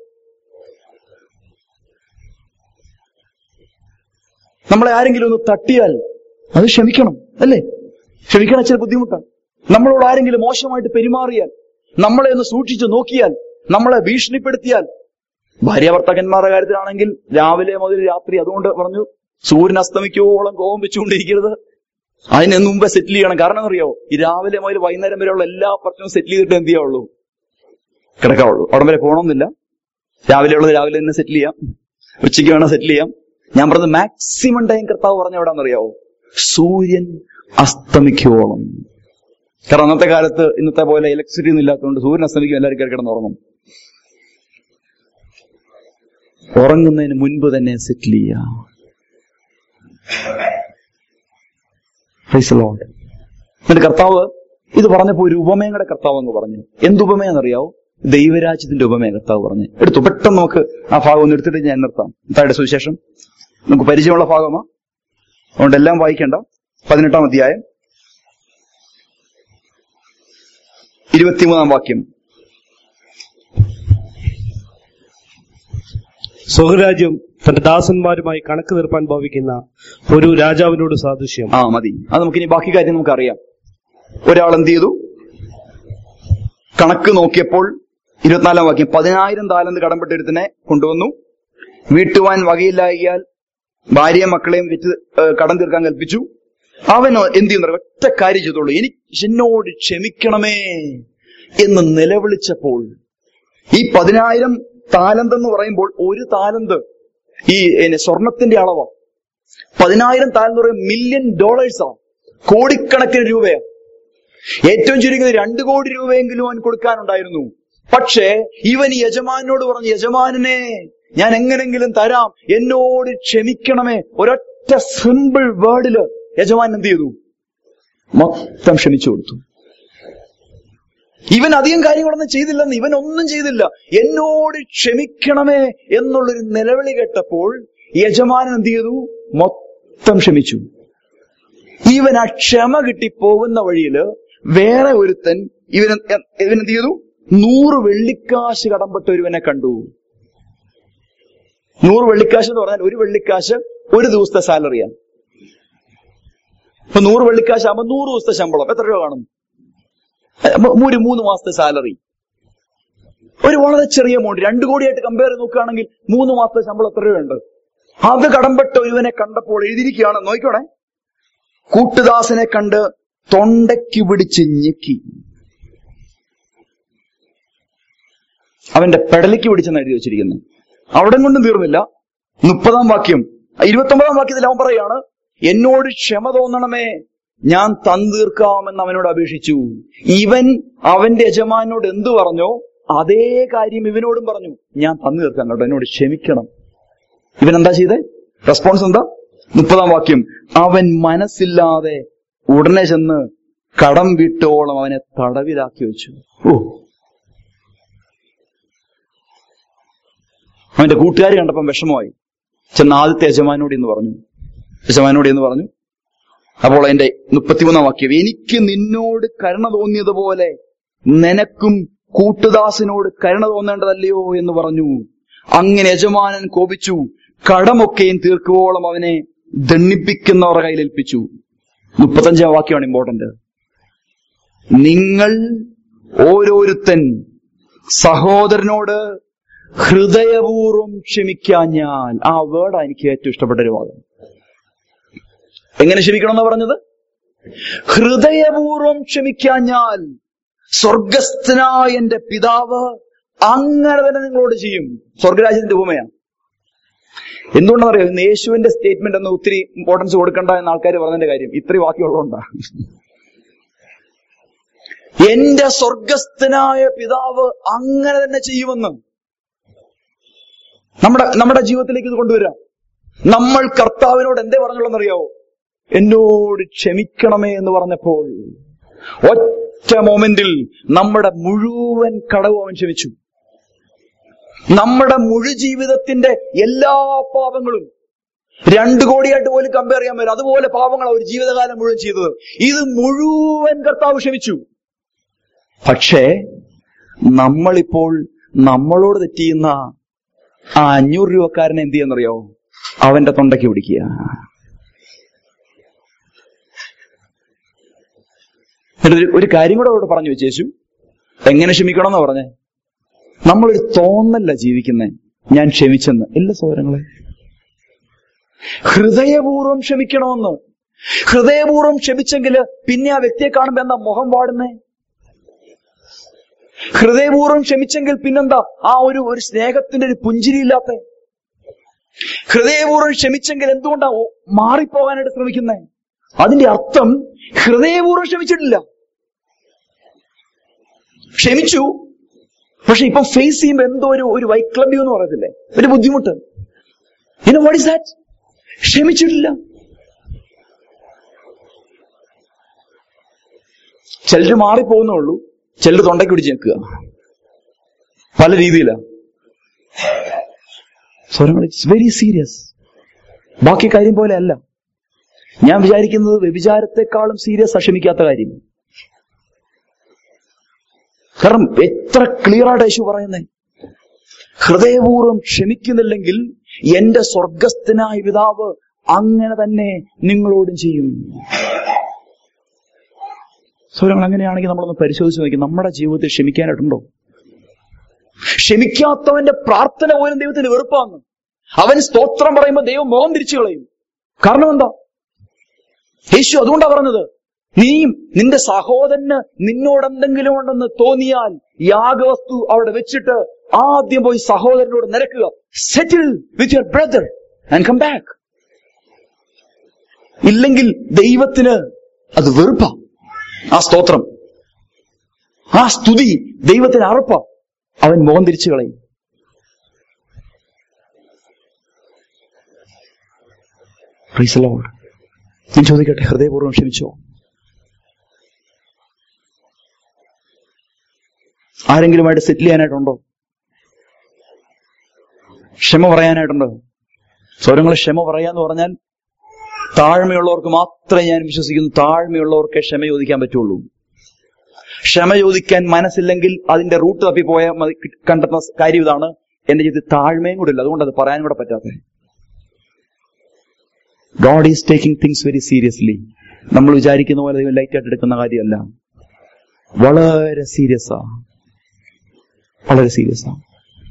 നമ്മളെ ആരെങ്കിലും ഒന്ന് തട്ടിയാൽ അത് ക്ഷമിക്കണം അല്ലേ ക്ഷമിക്കണം ചില ബുദ്ധിമുട്ടാണ് നമ്മളോട് ആരെങ്കിലും മോശമായിട്ട് പെരുമാറിയാൽ നമ്മളെ ഒന്ന് സൂക്ഷിച്ചു നോക്കിയാൽ നമ്മളെ ഭീഷണിപ്പെടുത്തിയാൽ ഭാര്യ ഭർത്താക്കന്മാരുടെ കാര്യത്തിലാണെങ്കിൽ രാവിലെ മുതൽ രാത്രി അതുകൊണ്ട് പറഞ്ഞു സൂര്യൻ അസ്തമിക്കോളം കോപം വെച്ചുകൊണ്ടിരിക്കരുത് അതിന് മുമ്പേ സെറ്റിൽ ചെയ്യണം കാരണം അറിയാവോ ഈ രാവിലെ മുതൽ വൈകുന്നേരം വരെയുള്ള എല്ലാ പ്രശ്നവും സെറ്റിൽ ചെയ്തിട്ട് എന്ത് ചെയ്യാവുള്ളൂ കിടക്കാവുള്ളൂ അവിടെ വരെ പോകണമെന്നില്ല രാവിലെ ഉള്ളത് രാവിലെ തന്നെ സെറ്റിൽ ചെയ്യാം ഉച്ചയ്ക്ക് വേണം സെറ്റിൽ ചെയ്യാം ഞാൻ പറഞ്ഞത് മാക്സിമം ടൈം കർത്താവ് പറഞ്ഞ എവിടെയാണെന്നറിയാവോ സൂര്യൻ അസ്തമിക്കോളം കാരണം അന്നത്തെ കാലത്ത് ഇന്നത്തെ പോലെ ഇലക്ട്രിസിറ്റി ഒന്നും ഇല്ലാത്തതുകൊണ്ട് സൂര്യൻ അസ്തമിക്കും എല്ലാവരും കയറി കിടന്ന് ഉറങ്ങും ഉറങ്ങുന്നതിന് മുൻപ് തന്നെ സെറ്റിൽ ചെയ്യാം Praise the Lord. എന്നിട്ട് കർത്താവ് ഇത് പറഞ്ഞപ്പോ ഒരു ഉപമയുടെ കർത്താവ് എന്ന് പറഞ്ഞു എന്ത് ഉപമയെന്നറിയാവോ ദൈവരാജ്യത്തിന്റെ ഉപമയ കർത്താവ് പറഞ്ഞു എടുത്തു പെട്ടെന്ന് നമുക്ക് ആ ഭാഗം ഒന്ന് എടുത്തിട്ട് ഞാൻ നിർത്താം താഴെ സുവിശേഷം നമുക്ക് പരിചയമുള്ള ഭാഗമാ അതുകൊണ്ട് എല്ലാം വായിക്കേണ്ട പതിനെട്ടാം അധ്യായം ഇരുപത്തിമൂന്നാം വാക്യം സ്വഹരാജ്യം തന്റെ ദാസന്മാരുമായി കണക്ക് തീർപ്പാൻ ഭാവിക്കുന്ന ഒരു രാജാവിനോട് സാദൃശ്യം ആ മതി അത് നമുക്ക് ഇനി ബാക്കി കാര്യം നമുക്കറിയാം ഒരാൾ എന്ത് ചെയ്തു കണക്ക് നോക്കിയപ്പോൾ ഇരുപത്തിനാലാം വാക്യം പതിനായിരം താലന്ത് കടംപെട്ടിരുത്തിനെ കൊണ്ടുവന്നു വീട്ടുവാൻ വകയില്ലായാൽ ഭാര്യയും മക്കളെയും വിറ്റ് ഏഹ്, കടം തീർക്കാൻ കൽപ്പിച്ചു അവൻ എന്ത് ചെയ്യുന്ന ഒറ്റ കാര്യം ചെയ്തോളൂ എനിക്ക് എന്നോട് ക്ഷമിക്കണമേ എന്ന് നിലവിളിച്ചപ്പോൾ ഈ പതിനായിരം താലന്ത് എന്ന് പറയുമ്പോൾ ഒരു താലന്ത് ഈ ഏ, സ്വർണത്തിന്റെ അളവാ പതിനായിരം താലന്ത് പറയും മില്യൺ ഡോളേഴ്സാ കോടിക്കണക്കിന് രൂപയാ ഏറ്റവും ചുരുങ്ങിയത് രണ്ട് കോടി രൂപയെങ്കിലും അവൻ കൊടുക്കാനുണ്ടായിരുന്നു പക്ഷേ ഇവൻ ഈ യജമാനോട് പറഞ്ഞു യജമാനെ ഞാൻ എങ്ങനെങ്കിലും തരാം എന്നോട് ക്ഷമിക്കണമേ ഒരൊറ്റ സിമ്പിൾ വേർഡില് യജമാൻ എന്ത് ചെയ്തു മൊത്തം ക്ഷമിച്ചു കൊടുത്തു ഇവൻ അധികം കാര്യങ്ങളൊന്നും ചെയ്തില്ലെന്ന് ഇവൻ ഒന്നും ചെയ്തില്ല എന്നോട് ക്ഷമിക്കണമേ എന്നുള്ളൊരു നിലവിളി കേട്ടപ്പോൾ യജമാനൻ എന്ത് ചെയ്തു മൊത്തം ക്ഷമിച്ചു ഇവൻ ആ ക്ഷമ കിട്ടി പോകുന്ന വഴിയില് വേറെ ഒരുത്തൻ ഇവൻ ഇവൻ എന്ത് ചെയ്തു നൂറ് വെള്ളിക്കാശ് കടംപെട്ട ഒരുവനെ കണ്ടു നൂറ് വെള്ളിക്കാശ് എന്ന് പറഞ്ഞാൽ ഒരു വെള്ളിക്കാശ് ഒരു ദിവസത്തെ സാലറിയാണ് ഇപ്പൊ നൂറ് വെള്ളിക്കാശ് ആകുമ്പോൾ നൂറ് ദിവസത്തെ ശമ്പളം എത്ര രൂപ കാണും അപ്പൊ ഒരു മൂന്ന് മാസത്തെ സാലറി ഒരു വളരെ ചെറിയ എമൗണ്ട് രണ്ടു കോടിയായിട്ട് കമ്പയർ ചെയ്ത് നോക്കുകയാണെങ്കിൽ മൂന്ന് മാസത്തെ ശമ്പളം എത്ര രൂപയുണ്ട് അത് കടംപെട്ട ഒരുവനെ കണ്ടപ്പോൾ എഴുതിയിരിക്കുകയാണ് നോക്കിക്കോണേ കൂട്ടുദാസനെ കണ്ട് തൊണ്ടയ്ക്ക് പിടിച്ച് ഞെക്കി അവന്റെ പെടലിക്ക് പിടിച്ചെന്ന് എഴുതി വെച്ചിരിക്കുന്നത് അവിടെ കൊണ്ടും തീർന്നില്ല മുപ്പതാം വാക്യം ഇരുപത്തൊമ്പതാം വാക്യത്തിൽ അവൻ പറയാണ് എന്നോട് ക്ഷമ തോന്നണമേ ഞാൻ തന്തീർക്കാമെന്ന് അവനോട് അപേക്ഷിച്ചു ഇവൻ അവന്റെ യജമാനോട് എന്തു പറഞ്ഞോ അതേ കാര്യം ഇവനോടും പറഞ്ഞു ഞാൻ തന്നു തീർക്കാം കേട്ടോ എന്നോട് ക്ഷമിക്കണം ഇവൻ എന്താ ചെയ്തേ റെസ്പോൺസ് എന്താ മുപ്പതാം വാക്യം അവൻ മനസ്സില്ലാതെ ഉടനെ ചെന്ന് കടം വിട്ടോളം അവനെ തടവിലാക്കി വെച്ചു ഓ അവന്റെ കൂട്ടുകാർ കണ്ടപ്പം വിഷമമായി ചെന്ന് ആദ്യത്തെ യജമാനോട് എന്ന് പറഞ്ഞു യജമാനോട് എന്ന് പറഞ്ഞു അപ്പോൾ അതിന്റെ മുപ്പത്തിമൂന്നാം വാക്യം എനിക്ക് നിന്നോട് കരുണ തോന്നിയതുപോലെ നിനക്കും കൂട്ടുദാസിനോട് കരുണ തോന്നേണ്ടതല്ലയോ എന്ന് പറഞ്ഞു അങ്ങനെ യജമാനൻ കോപിച്ചു കടമൊക്കെയും തീർക്കുവോളം അവനെ ദണ്ണിപ്പിക്കുന്നവരുടെ കയ്യിലേൽപ്പിച്ചു മുപ്പത്തഞ്ചാം വാക്യമാണ് ഇമ്പോർട്ടന്റ് നിങ്ങൾ ഓരോരുത്തൻ സഹോദരനോട് ഹൃദയപൂർവ്വം ക്ഷമിക്കാഞ്ഞാൽ ആ വേർഡാണ് എനിക്ക് ഏറ്റവും ഇഷ്ടപ്പെട്ട ഒരു വാദം എങ്ങനെ ക്ഷമിക്കണം എന്ന് പറഞ്ഞത് ഹൃദയപൂർവ്വം ക്ഷമിക്കാഞ്ഞാൽ സ്വർഗസ്ഥനായ എന്റെ പിതാവ് അങ്ങനെ തന്നെ നിങ്ങളോട് ചെയ്യും സ്വർഗരാജ്യത്തിന്റെ ഉപമയാണ് എന്തുകൊണ്ടാണെന്നറിയോ ഇന്ന് യേശുവിന്റെ സ്റ്റേറ്റ്മെന്റ് എന്ന് ഒത്തിരി ഇമ്പോർട്ടൻസ് കൊടുക്കണ്ട എന്ന് ആൾക്കാർ പറഞ്ഞതിന്റെ കാര്യം ഇത്രയും വാക്യമുള്ളതുകൊണ്ടാ എന്റെ സ്വർഗസ്ഥനായ പിതാവ് അങ്ങനെ തന്നെ ചെയ്യുമെന്ന് നമ്മുടെ നമ്മുടെ ജീവിതത്തിലേക്ക് ഇത് കൊണ്ടുവരാം നമ്മൾ കർത്താവിനോട് എന്തേ പറഞ്ഞുള്ളതെന്നറിയാവോ എന്നോട് ക്ഷമിക്കണമേ എന്ന് പറഞ്ഞപ്പോൾ ഒറ്റ മൊമെന്റിൽ നമ്മുടെ മുഴുവൻ കടവും അവൻ ക്ഷമിച്ചു നമ്മുടെ മുഴു ജീവിതത്തിന്റെ എല്ലാ പാപങ്ങളും രണ്ടു കോടിയായിട്ട് പോലും കമ്പയർ ചെയ്യാൻ പറ്റും അതുപോലെ പാപങ്ങളാണ് ഒരു ജീവിതകാലം മുഴുവൻ ചെയ്തത് ഇത് മുഴുവൻ കർത്താവ് ക്ഷമിച്ചു പക്ഷേ നമ്മളിപ്പോൾ നമ്മളോട് തെറ്റിയുന്ന ആ അഞ്ഞൂറ് രൂപക്കാരനെ എന്ത് ചെയ്യാന്നറിയോ അവന്റെ തൊണ്ടയ്ക്ക് പിടിക്കുക എന്നിട്ട് ഒരു- ഒരു കാര്യം കൂടെ അവിടെ പറഞ്ഞു വെച്ചേച്ചു എങ്ങനെ ക്ഷമിക്കണം എന്ന് പറഞ്ഞേ നമ്മളൊരു തോന്നല്ല ജീവിക്കുന്നേ ഞാൻ ക്ഷമിച്ചെന്ന് ഇല്ല സോരങ്ങളെ ഹൃദയപൂർവ്വം ക്ഷമിക്കണമെന്ന് ഹൃദയപൂർവ്വം ക്ഷമിച്ചെങ്കിൽ പിന്നെ ആ വ്യക്തിയെ കാണുമ്പോ എന്താ മുഖം പാടുന്നേ ഹൃദയപൂർവ്വം ക്ഷമിച്ചെങ്കിൽ പിന്നെന്താ ആ ഒരു ഒരു സ്നേഹത്തിന്റെ ഒരു പുഞ്ചിരിയില്ലാത്ത ഹൃദയപൂർവ്വം ക്ഷമിച്ചെങ്കിൽ എന്തുകൊണ്ടാ ഓ- മാറിപ്പോകാനായിട്ട് ശ്രമിക്കുന്നേ അതിന്റെ അർത്ഥം ഹൃദയപൂർവ്വം ക്ഷമിച്ചിട്ടില്ല ക്ഷമിച്ചു പക്ഷെ ഇപ്പൊ ഫേസ് ചെയ്യുമ്പോ എന്തോ ഒരു ഒരു വൈക്ലബ്യം എന്ന് പറയത്തില്ലേ ഒരു ബുദ്ധിമുട്ട് ഇനി വാട്ട് ഇസ് ദാറ്റ് ക്ഷമിച്ചിട്ടില്ല ചിലര് മാറിപ്പോകുന്നേ ഉള്ളൂ ചിലർ തൊണ്ടയ്ക്ക് പിടിച്ച് നിൽക്കുക പല രീതിയിലാ സ്വരങ്ങൾ ഇറ്റ്സ് വെരി സീരിയസ് ബാക്കി കാര്യം പോലെ അല്ല ഞാൻ വിചാരിക്കുന്നത് വ്യഭിചാരത്തെക്കാളും സീരിയസ് അക്ഷമിക്കാത്ത കാര്യം കാരണം എത്ര ക്ലിയർ ആയിട്ട് യേശു പറയുന്നേ ഹൃദയപൂർവ്വം ക്ഷമിക്കുന്നില്ലെങ്കിൽ എന്റെ സ്വർഗസ്ഥനായ പിതാവ് അങ്ങനെ തന്നെ നിങ്ങളോടും ചെയ്യും സ്വരങ്ങൾ അങ്ങനെയാണെങ്കിൽ നമ്മളൊന്ന് പരിശോധിച്ച് നോക്കി നമ്മുടെ ജീവിതത്തിൽ ക്ഷമിക്കാനായിട്ടുണ്ടോ ക്ഷമിക്കാത്തവന്റെ പ്രാർത്ഥന പോലും ദൈവത്തിന് വെറുപ്പാന്ന് അവൻ സ്തോത്രം പറയുമ്പോൾ ദൈവം മുഖം തിരിച്ചു കളയും കാരണം എന്താ യേശു അതുകൊണ്ടാ പറഞ്ഞത് നീയും നിന്റെ സഹോദരന് നിന്നോട് എന്തെങ്കിലും ഉണ്ടെന്ന് തോന്നിയാൽ യാഗവസ്തു അവിടെ വെച്ചിട്ട് ആദ്യം പോയി സഹോദരനോട് നിരക്കുക settle with your brother and come back ഇല്ലെങ്കിൽ ദൈവത്തിന് അത് വെറുപ്പ ആ സ്തോത്രം ആ സ്തുതി ദൈവത്തിന് അറപ്പ അവൻ മുഖം തിരിച്ചു കളയും Praise the Lord. ഞാൻ ചോദിക്കട്ടെ ഹൃദയപൂർവ്വം ക്ഷമിച്ചോ ആരെങ്കിലുമായിട്ട് സെറ്റിൽ ചെയ്യാനായിട്ടുണ്ടോ ക്ഷമ പറയാനായിട്ടുണ്ടോ സ്വരങ്ങൾ ക്ഷമ പറയാന്ന് പറഞ്ഞാൽ താഴ്മയുള്ളവർക്ക് മാത്രമേ ഞാൻ വിശ്വസിക്കുന്നു താഴ്മയുള്ളവർക്ക് ക്ഷമ ചോദിക്കാൻ പറ്റുള്ളൂ ക്ഷമ ചോദിക്കാൻ മനസ്സില്ലെങ്കിൽ അതിന്റെ റൂട്ട് തപ്പിപ്പോയ മതി കണ്ടെത്തുന്ന കാര്യം ഇതാണ് എന്റെ ജീവിതത്തിൽ താഴ്മയും കൂടെ ഇല്ല അതുകൊണ്ട് അത് പറയാനും കൂടെ പറ്റാത്തത് God is taking things very seriously നമ്മൾ വിചാരിക്കുന്ന പോലെ ദൈവം ലൈറ്റ് ആയിട്ട് എടുക്കുന്ന കാര്യമല്ല വളരെ സീരിയസ് ആ വളരെ സീരിയസ് ആ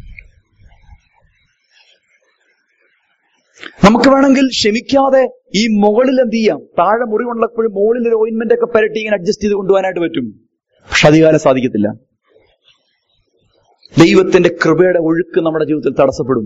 നമുക്ക് വേണമെങ്കിൽ ക്ഷമിക്കാതെ ഈ മുകളിൽ എന്ത് ചെയ്യാം താഴെ മുറിവുള്ളപ്പോഴും മുകളിൽ ഒരു ഓയിൻമെന്റ് ഒക്കെ പരട്ടി ഇങ്ങനെ അഡ്ജസ്റ്റ് ചെയ്ത് കൊണ്ടുപോകാനായിട്ട് പറ്റും പക്ഷെ അധികാരം സാധിക്കത്തില്ല ദൈവത്തിന്റെ കൃപയുടെ ഒഴുക്ക് നമ്മുടെ ജീവിതത്തിൽ തടസ്സപ്പെടും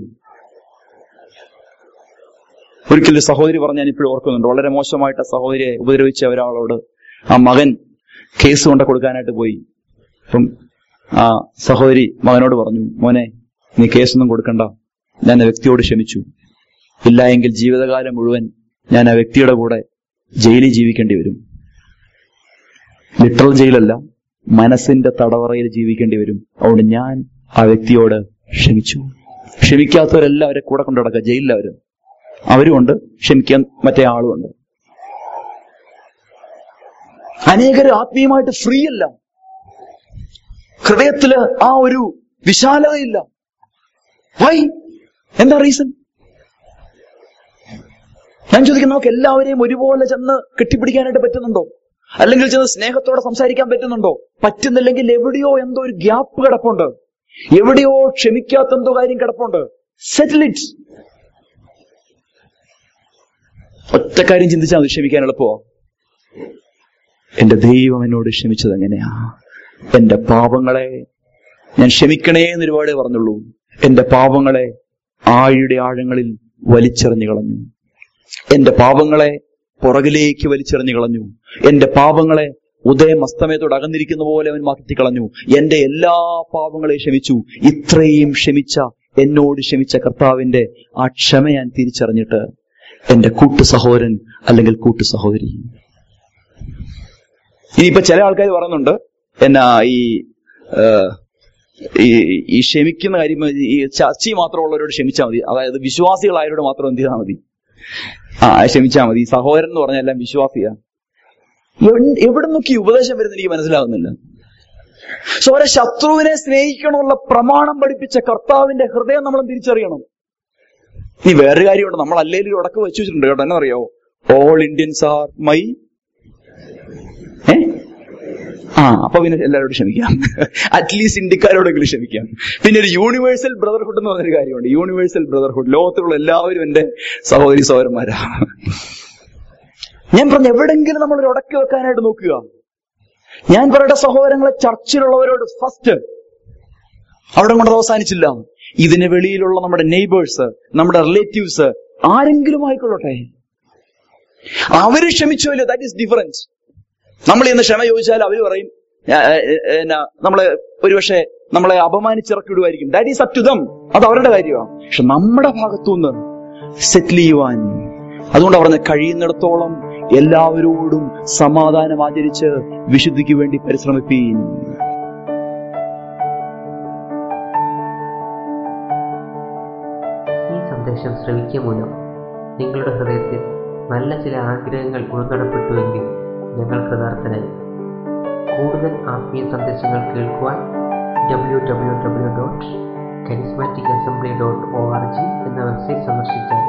ഒരിക്കലും ഒരു സഹോദരി പറഞ്ഞ് ഞാൻ ഇപ്പോഴും ഓർക്കുന്നുണ്ട് വളരെ മോശമായിട്ട് ആ സഹോദരിയെ ഉപദ്രവിച്ച ഒരാളോട് ആ മകൻ കേസ് കൊണ്ട് കൊടുക്കാനായിട്ട് പോയി അപ്പം ആ സഹോദരി മകനോട് പറഞ്ഞു മോനെ നീ കേസൊന്നും കൊടുക്കണ്ട ഞാൻ ആ വ്യക്തിയോട് ക്ഷമിച്ചു ഇല്ല എങ്കിൽ ജീവിതകാലം മുഴുവൻ ഞാൻ ആ വ്യക്തിയുടെ കൂടെ ജയിലിൽ ജീവിക്കേണ്ടി വരും ലിറ്ററൽ ജയിലല്ല മനസ്സിന്റെ തടവറയിൽ ജീവിക്കേണ്ടി വരും അതുകൊണ്ട് ഞാൻ ആ വ്യക്തിയോട് ക്ഷമിച്ചു ക്ഷമിക്കാത്തവരെല്ലാം അവരെ കൂടെ കൊണ്ടു നടക്കുക ജയിലിൽ അവര് അവരുമുണ്ട് ക്ഷമിക്കാൻ മറ്റേ ആളുമുണ്ട് അനേകർ ആത്മീയമായിട്ട് ഫ്രീ അല്ല ഹൃദയത്തില് ആ ഒരു വിശാലതയില്ല വൈ എന്താ റീസൺ ഞാൻ ചോദിക്കുന്നു നമുക്ക് എല്ലാവരെയും ഒരുപോലെ ചെന്ന് കെട്ടിപ്പിടിക്കാനായിട്ട് പറ്റുന്നുണ്ടോ അല്ലെങ്കിൽ ചെന്ന് സ്നേഹത്തോടെ സംസാരിക്കാൻ പറ്റുന്നുണ്ടോ പറ്റുന്നില്ലെങ്കിൽ എവിടെയോ എന്തോ ഒരു ഗ്യാപ്പ് കിടപ്പുണ്ട് എവിടെയോ ക്ഷമിക്കാത്ത എന്തോ കാര്യം കിടപ്പുണ്ട് സെറ്റിൽ ഇറ്റ് ഒറ്റ കാര്യം ചിന്തിച്ചാൽ മതി ക്ഷമിക്കാൻ എളുപ്പമോ എന്റെ ദൈവം എന്നോട് ക്ഷമിച്ചത് എങ്ങനെയാ എന്റെ പാപങ്ങളെ ഞാൻ ക്ഷമിക്കണേ എന്ന് ഒരുപാടേ പറഞ്ഞുള്ളൂ എന്റെ പാപങ്ങളെ ആഴിയുടെ ആഴങ്ങളിൽ വലിച്ചെറിഞ്ഞു കളഞ്ഞു എന്റെ പാപങ്ങളെ പുറകിലേക്ക് വലിച്ചെറിഞ്ഞു കളഞ്ഞു എന്റെ പാപങ്ങളെ ഉദയം അസ്തമയത്തോട് അകന്നിരിക്കുന്ന പോലെ അവൻ മാറ്റി കളഞ്ഞു എന്റെ എല്ലാ പാപങ്ങളെയും ക്ഷമിച്ചു ഇത്രയും ക്ഷമിച്ച എന്നോട് ക്ഷമിച്ച കർത്താവിന്റെ ആ ക്ഷമ ഞാൻ തിരിച്ചറിഞ്ഞിട്ട് എന്റെ കൂട്ടു സഹോദരൻ അല്ലെങ്കിൽ കൂട്ടു സഹോദരി ഇനിയിപ്പോ ചില ആൾക്കാർ പറയുന്നുണ്ട് എന്നാ ഈ ആ, ഈ ഈ ക്ഷമിക്കുന്ന കാര്യം ഈ ചർച്ചി മാത്രമുള്ളവരോട് ക്ഷമിച്ചാൽ മതി അതായത് വിശ്വാസികളായവരോട് മാത്രം എന്ത് ചെയ്താൽ മതി ആ ക്ഷമിച്ചാൽ മതി സഹോദരൻ എന്ന് പറഞ്ഞാൽ എല്ലാം വിശ്വാസിയാ എവിടെ- എവിടെ നോക്കി ഈ ഉപദേശം വരുന്ന എനിക്ക് മനസ്സിലാകുന്നില്ല സോ ഒരു ശത്രുവിനെ സ്നേഹിക്കണമുള്ള പ്രമാണം പഠിപ്പിച്ച കർത്താവിന്റെ ഹൃദയം നമ്മൾ തിരിച്ചറിയണം ഇനി വേറൊരു കാര്യമുണ്ട് നമ്മൾ അല്ലേലും ഉടക്ക് വെച്ചു വെച്ചിട്ടുണ്ട് കേട്ടോ എന്നെ അറിയാവോ ഓൾ ഇന്ത്യൻസ് ആർ മൈ ഏ ആ അപ്പൊ പിന്നെ എല്ലാവരോടും ക്ഷമിക്കാം അറ്റ്ലീസ്റ്റ് ഇന്ത്യക്കാരോടെങ്കിലും ക്ഷമിക്കാം പിന്നെ ഒരു യൂണിവേഴ്സൽ ബ്രദർഹുഡ് എന്ന് പറഞ്ഞൊരു കാര്യമുണ്ട് യൂണിവേഴ്സൽ ബ്രദർഹുഡ് ലോകത്തിലുള്ള എല്ലാവരും എന്റെ സഹോദരി സഹോദരന്മാരാണ് ഞാൻ പറഞ്ഞ എവിടെങ്കിലും നമ്മൾ ഒരു ഉടക്കി വെക്കാനായിട്ട് നോക്കുക ഞാൻ പറയട്ടെ സഹോദരങ്ങളെ ചർച്ചിലുള്ളവരോട് ഫസ്റ്റ് അവിടെ കൊണ്ട് അവസാനിച്ചില്ല ഇതിന് വെളിയിലുള്ള നമ്മുടെ നെയ്ബേഴ്സ് നമ്മുടെ റിലേറ്റീവ്സ് ആരെങ്കിലും ആയിക്കൊള്ളട്ടെ അവര് ക്ഷമിച്ചല്ലോ ദാറ്റ് ഈസ് ഡിഫറൻസ് നമ്മൾ ഇന്ന് ക്ഷമ ചോദിച്ചാൽ അവർ പറയും "ആ, ആ, ആ, എന്നാ, നമ്മളെ ഒരുപക്ഷെ നമ്മളെ അപമാനിച്ചിറക്കിടുമായിരിക്കും that is up to them അത് അവരുടെ കാര്യമാണ് പക്ഷെ നമ്മുടെ ഭാഗത്തുനിന്ന് സെറ്റിൽ ചെയ്യുവാൻ അതുകൊണ്ട് പറഞ്ഞ കഴിയുന്നിടത്തോളം എല്ലാവരോടും സമാധാനം ആചരിച്ച് വിശുദ്ധിക്ക് വേണ്ടി പരിശ്രമിപ്പീൻ ഈ സന്ദേശം ശ്രവിക്കുക മൂലം നിങ്ങളുടെ ഹൃദയത്തിൽ നല്ല ചില ആഗ്രഹങ്ങൾ ഉൾനടപ്പെട്ടുവെങ്കിൽ ഞങ്ങൾ കൃതാർത്ഥരായി കൂടുതൽ ആത്മീയ സന്ദേശങ്ങൾ കേൾക്കുവാൻ W W W dot charismatic assembly dot O R G എന്ന വെബ്സൈറ്റ് സന്ദർശിച്ചാൽ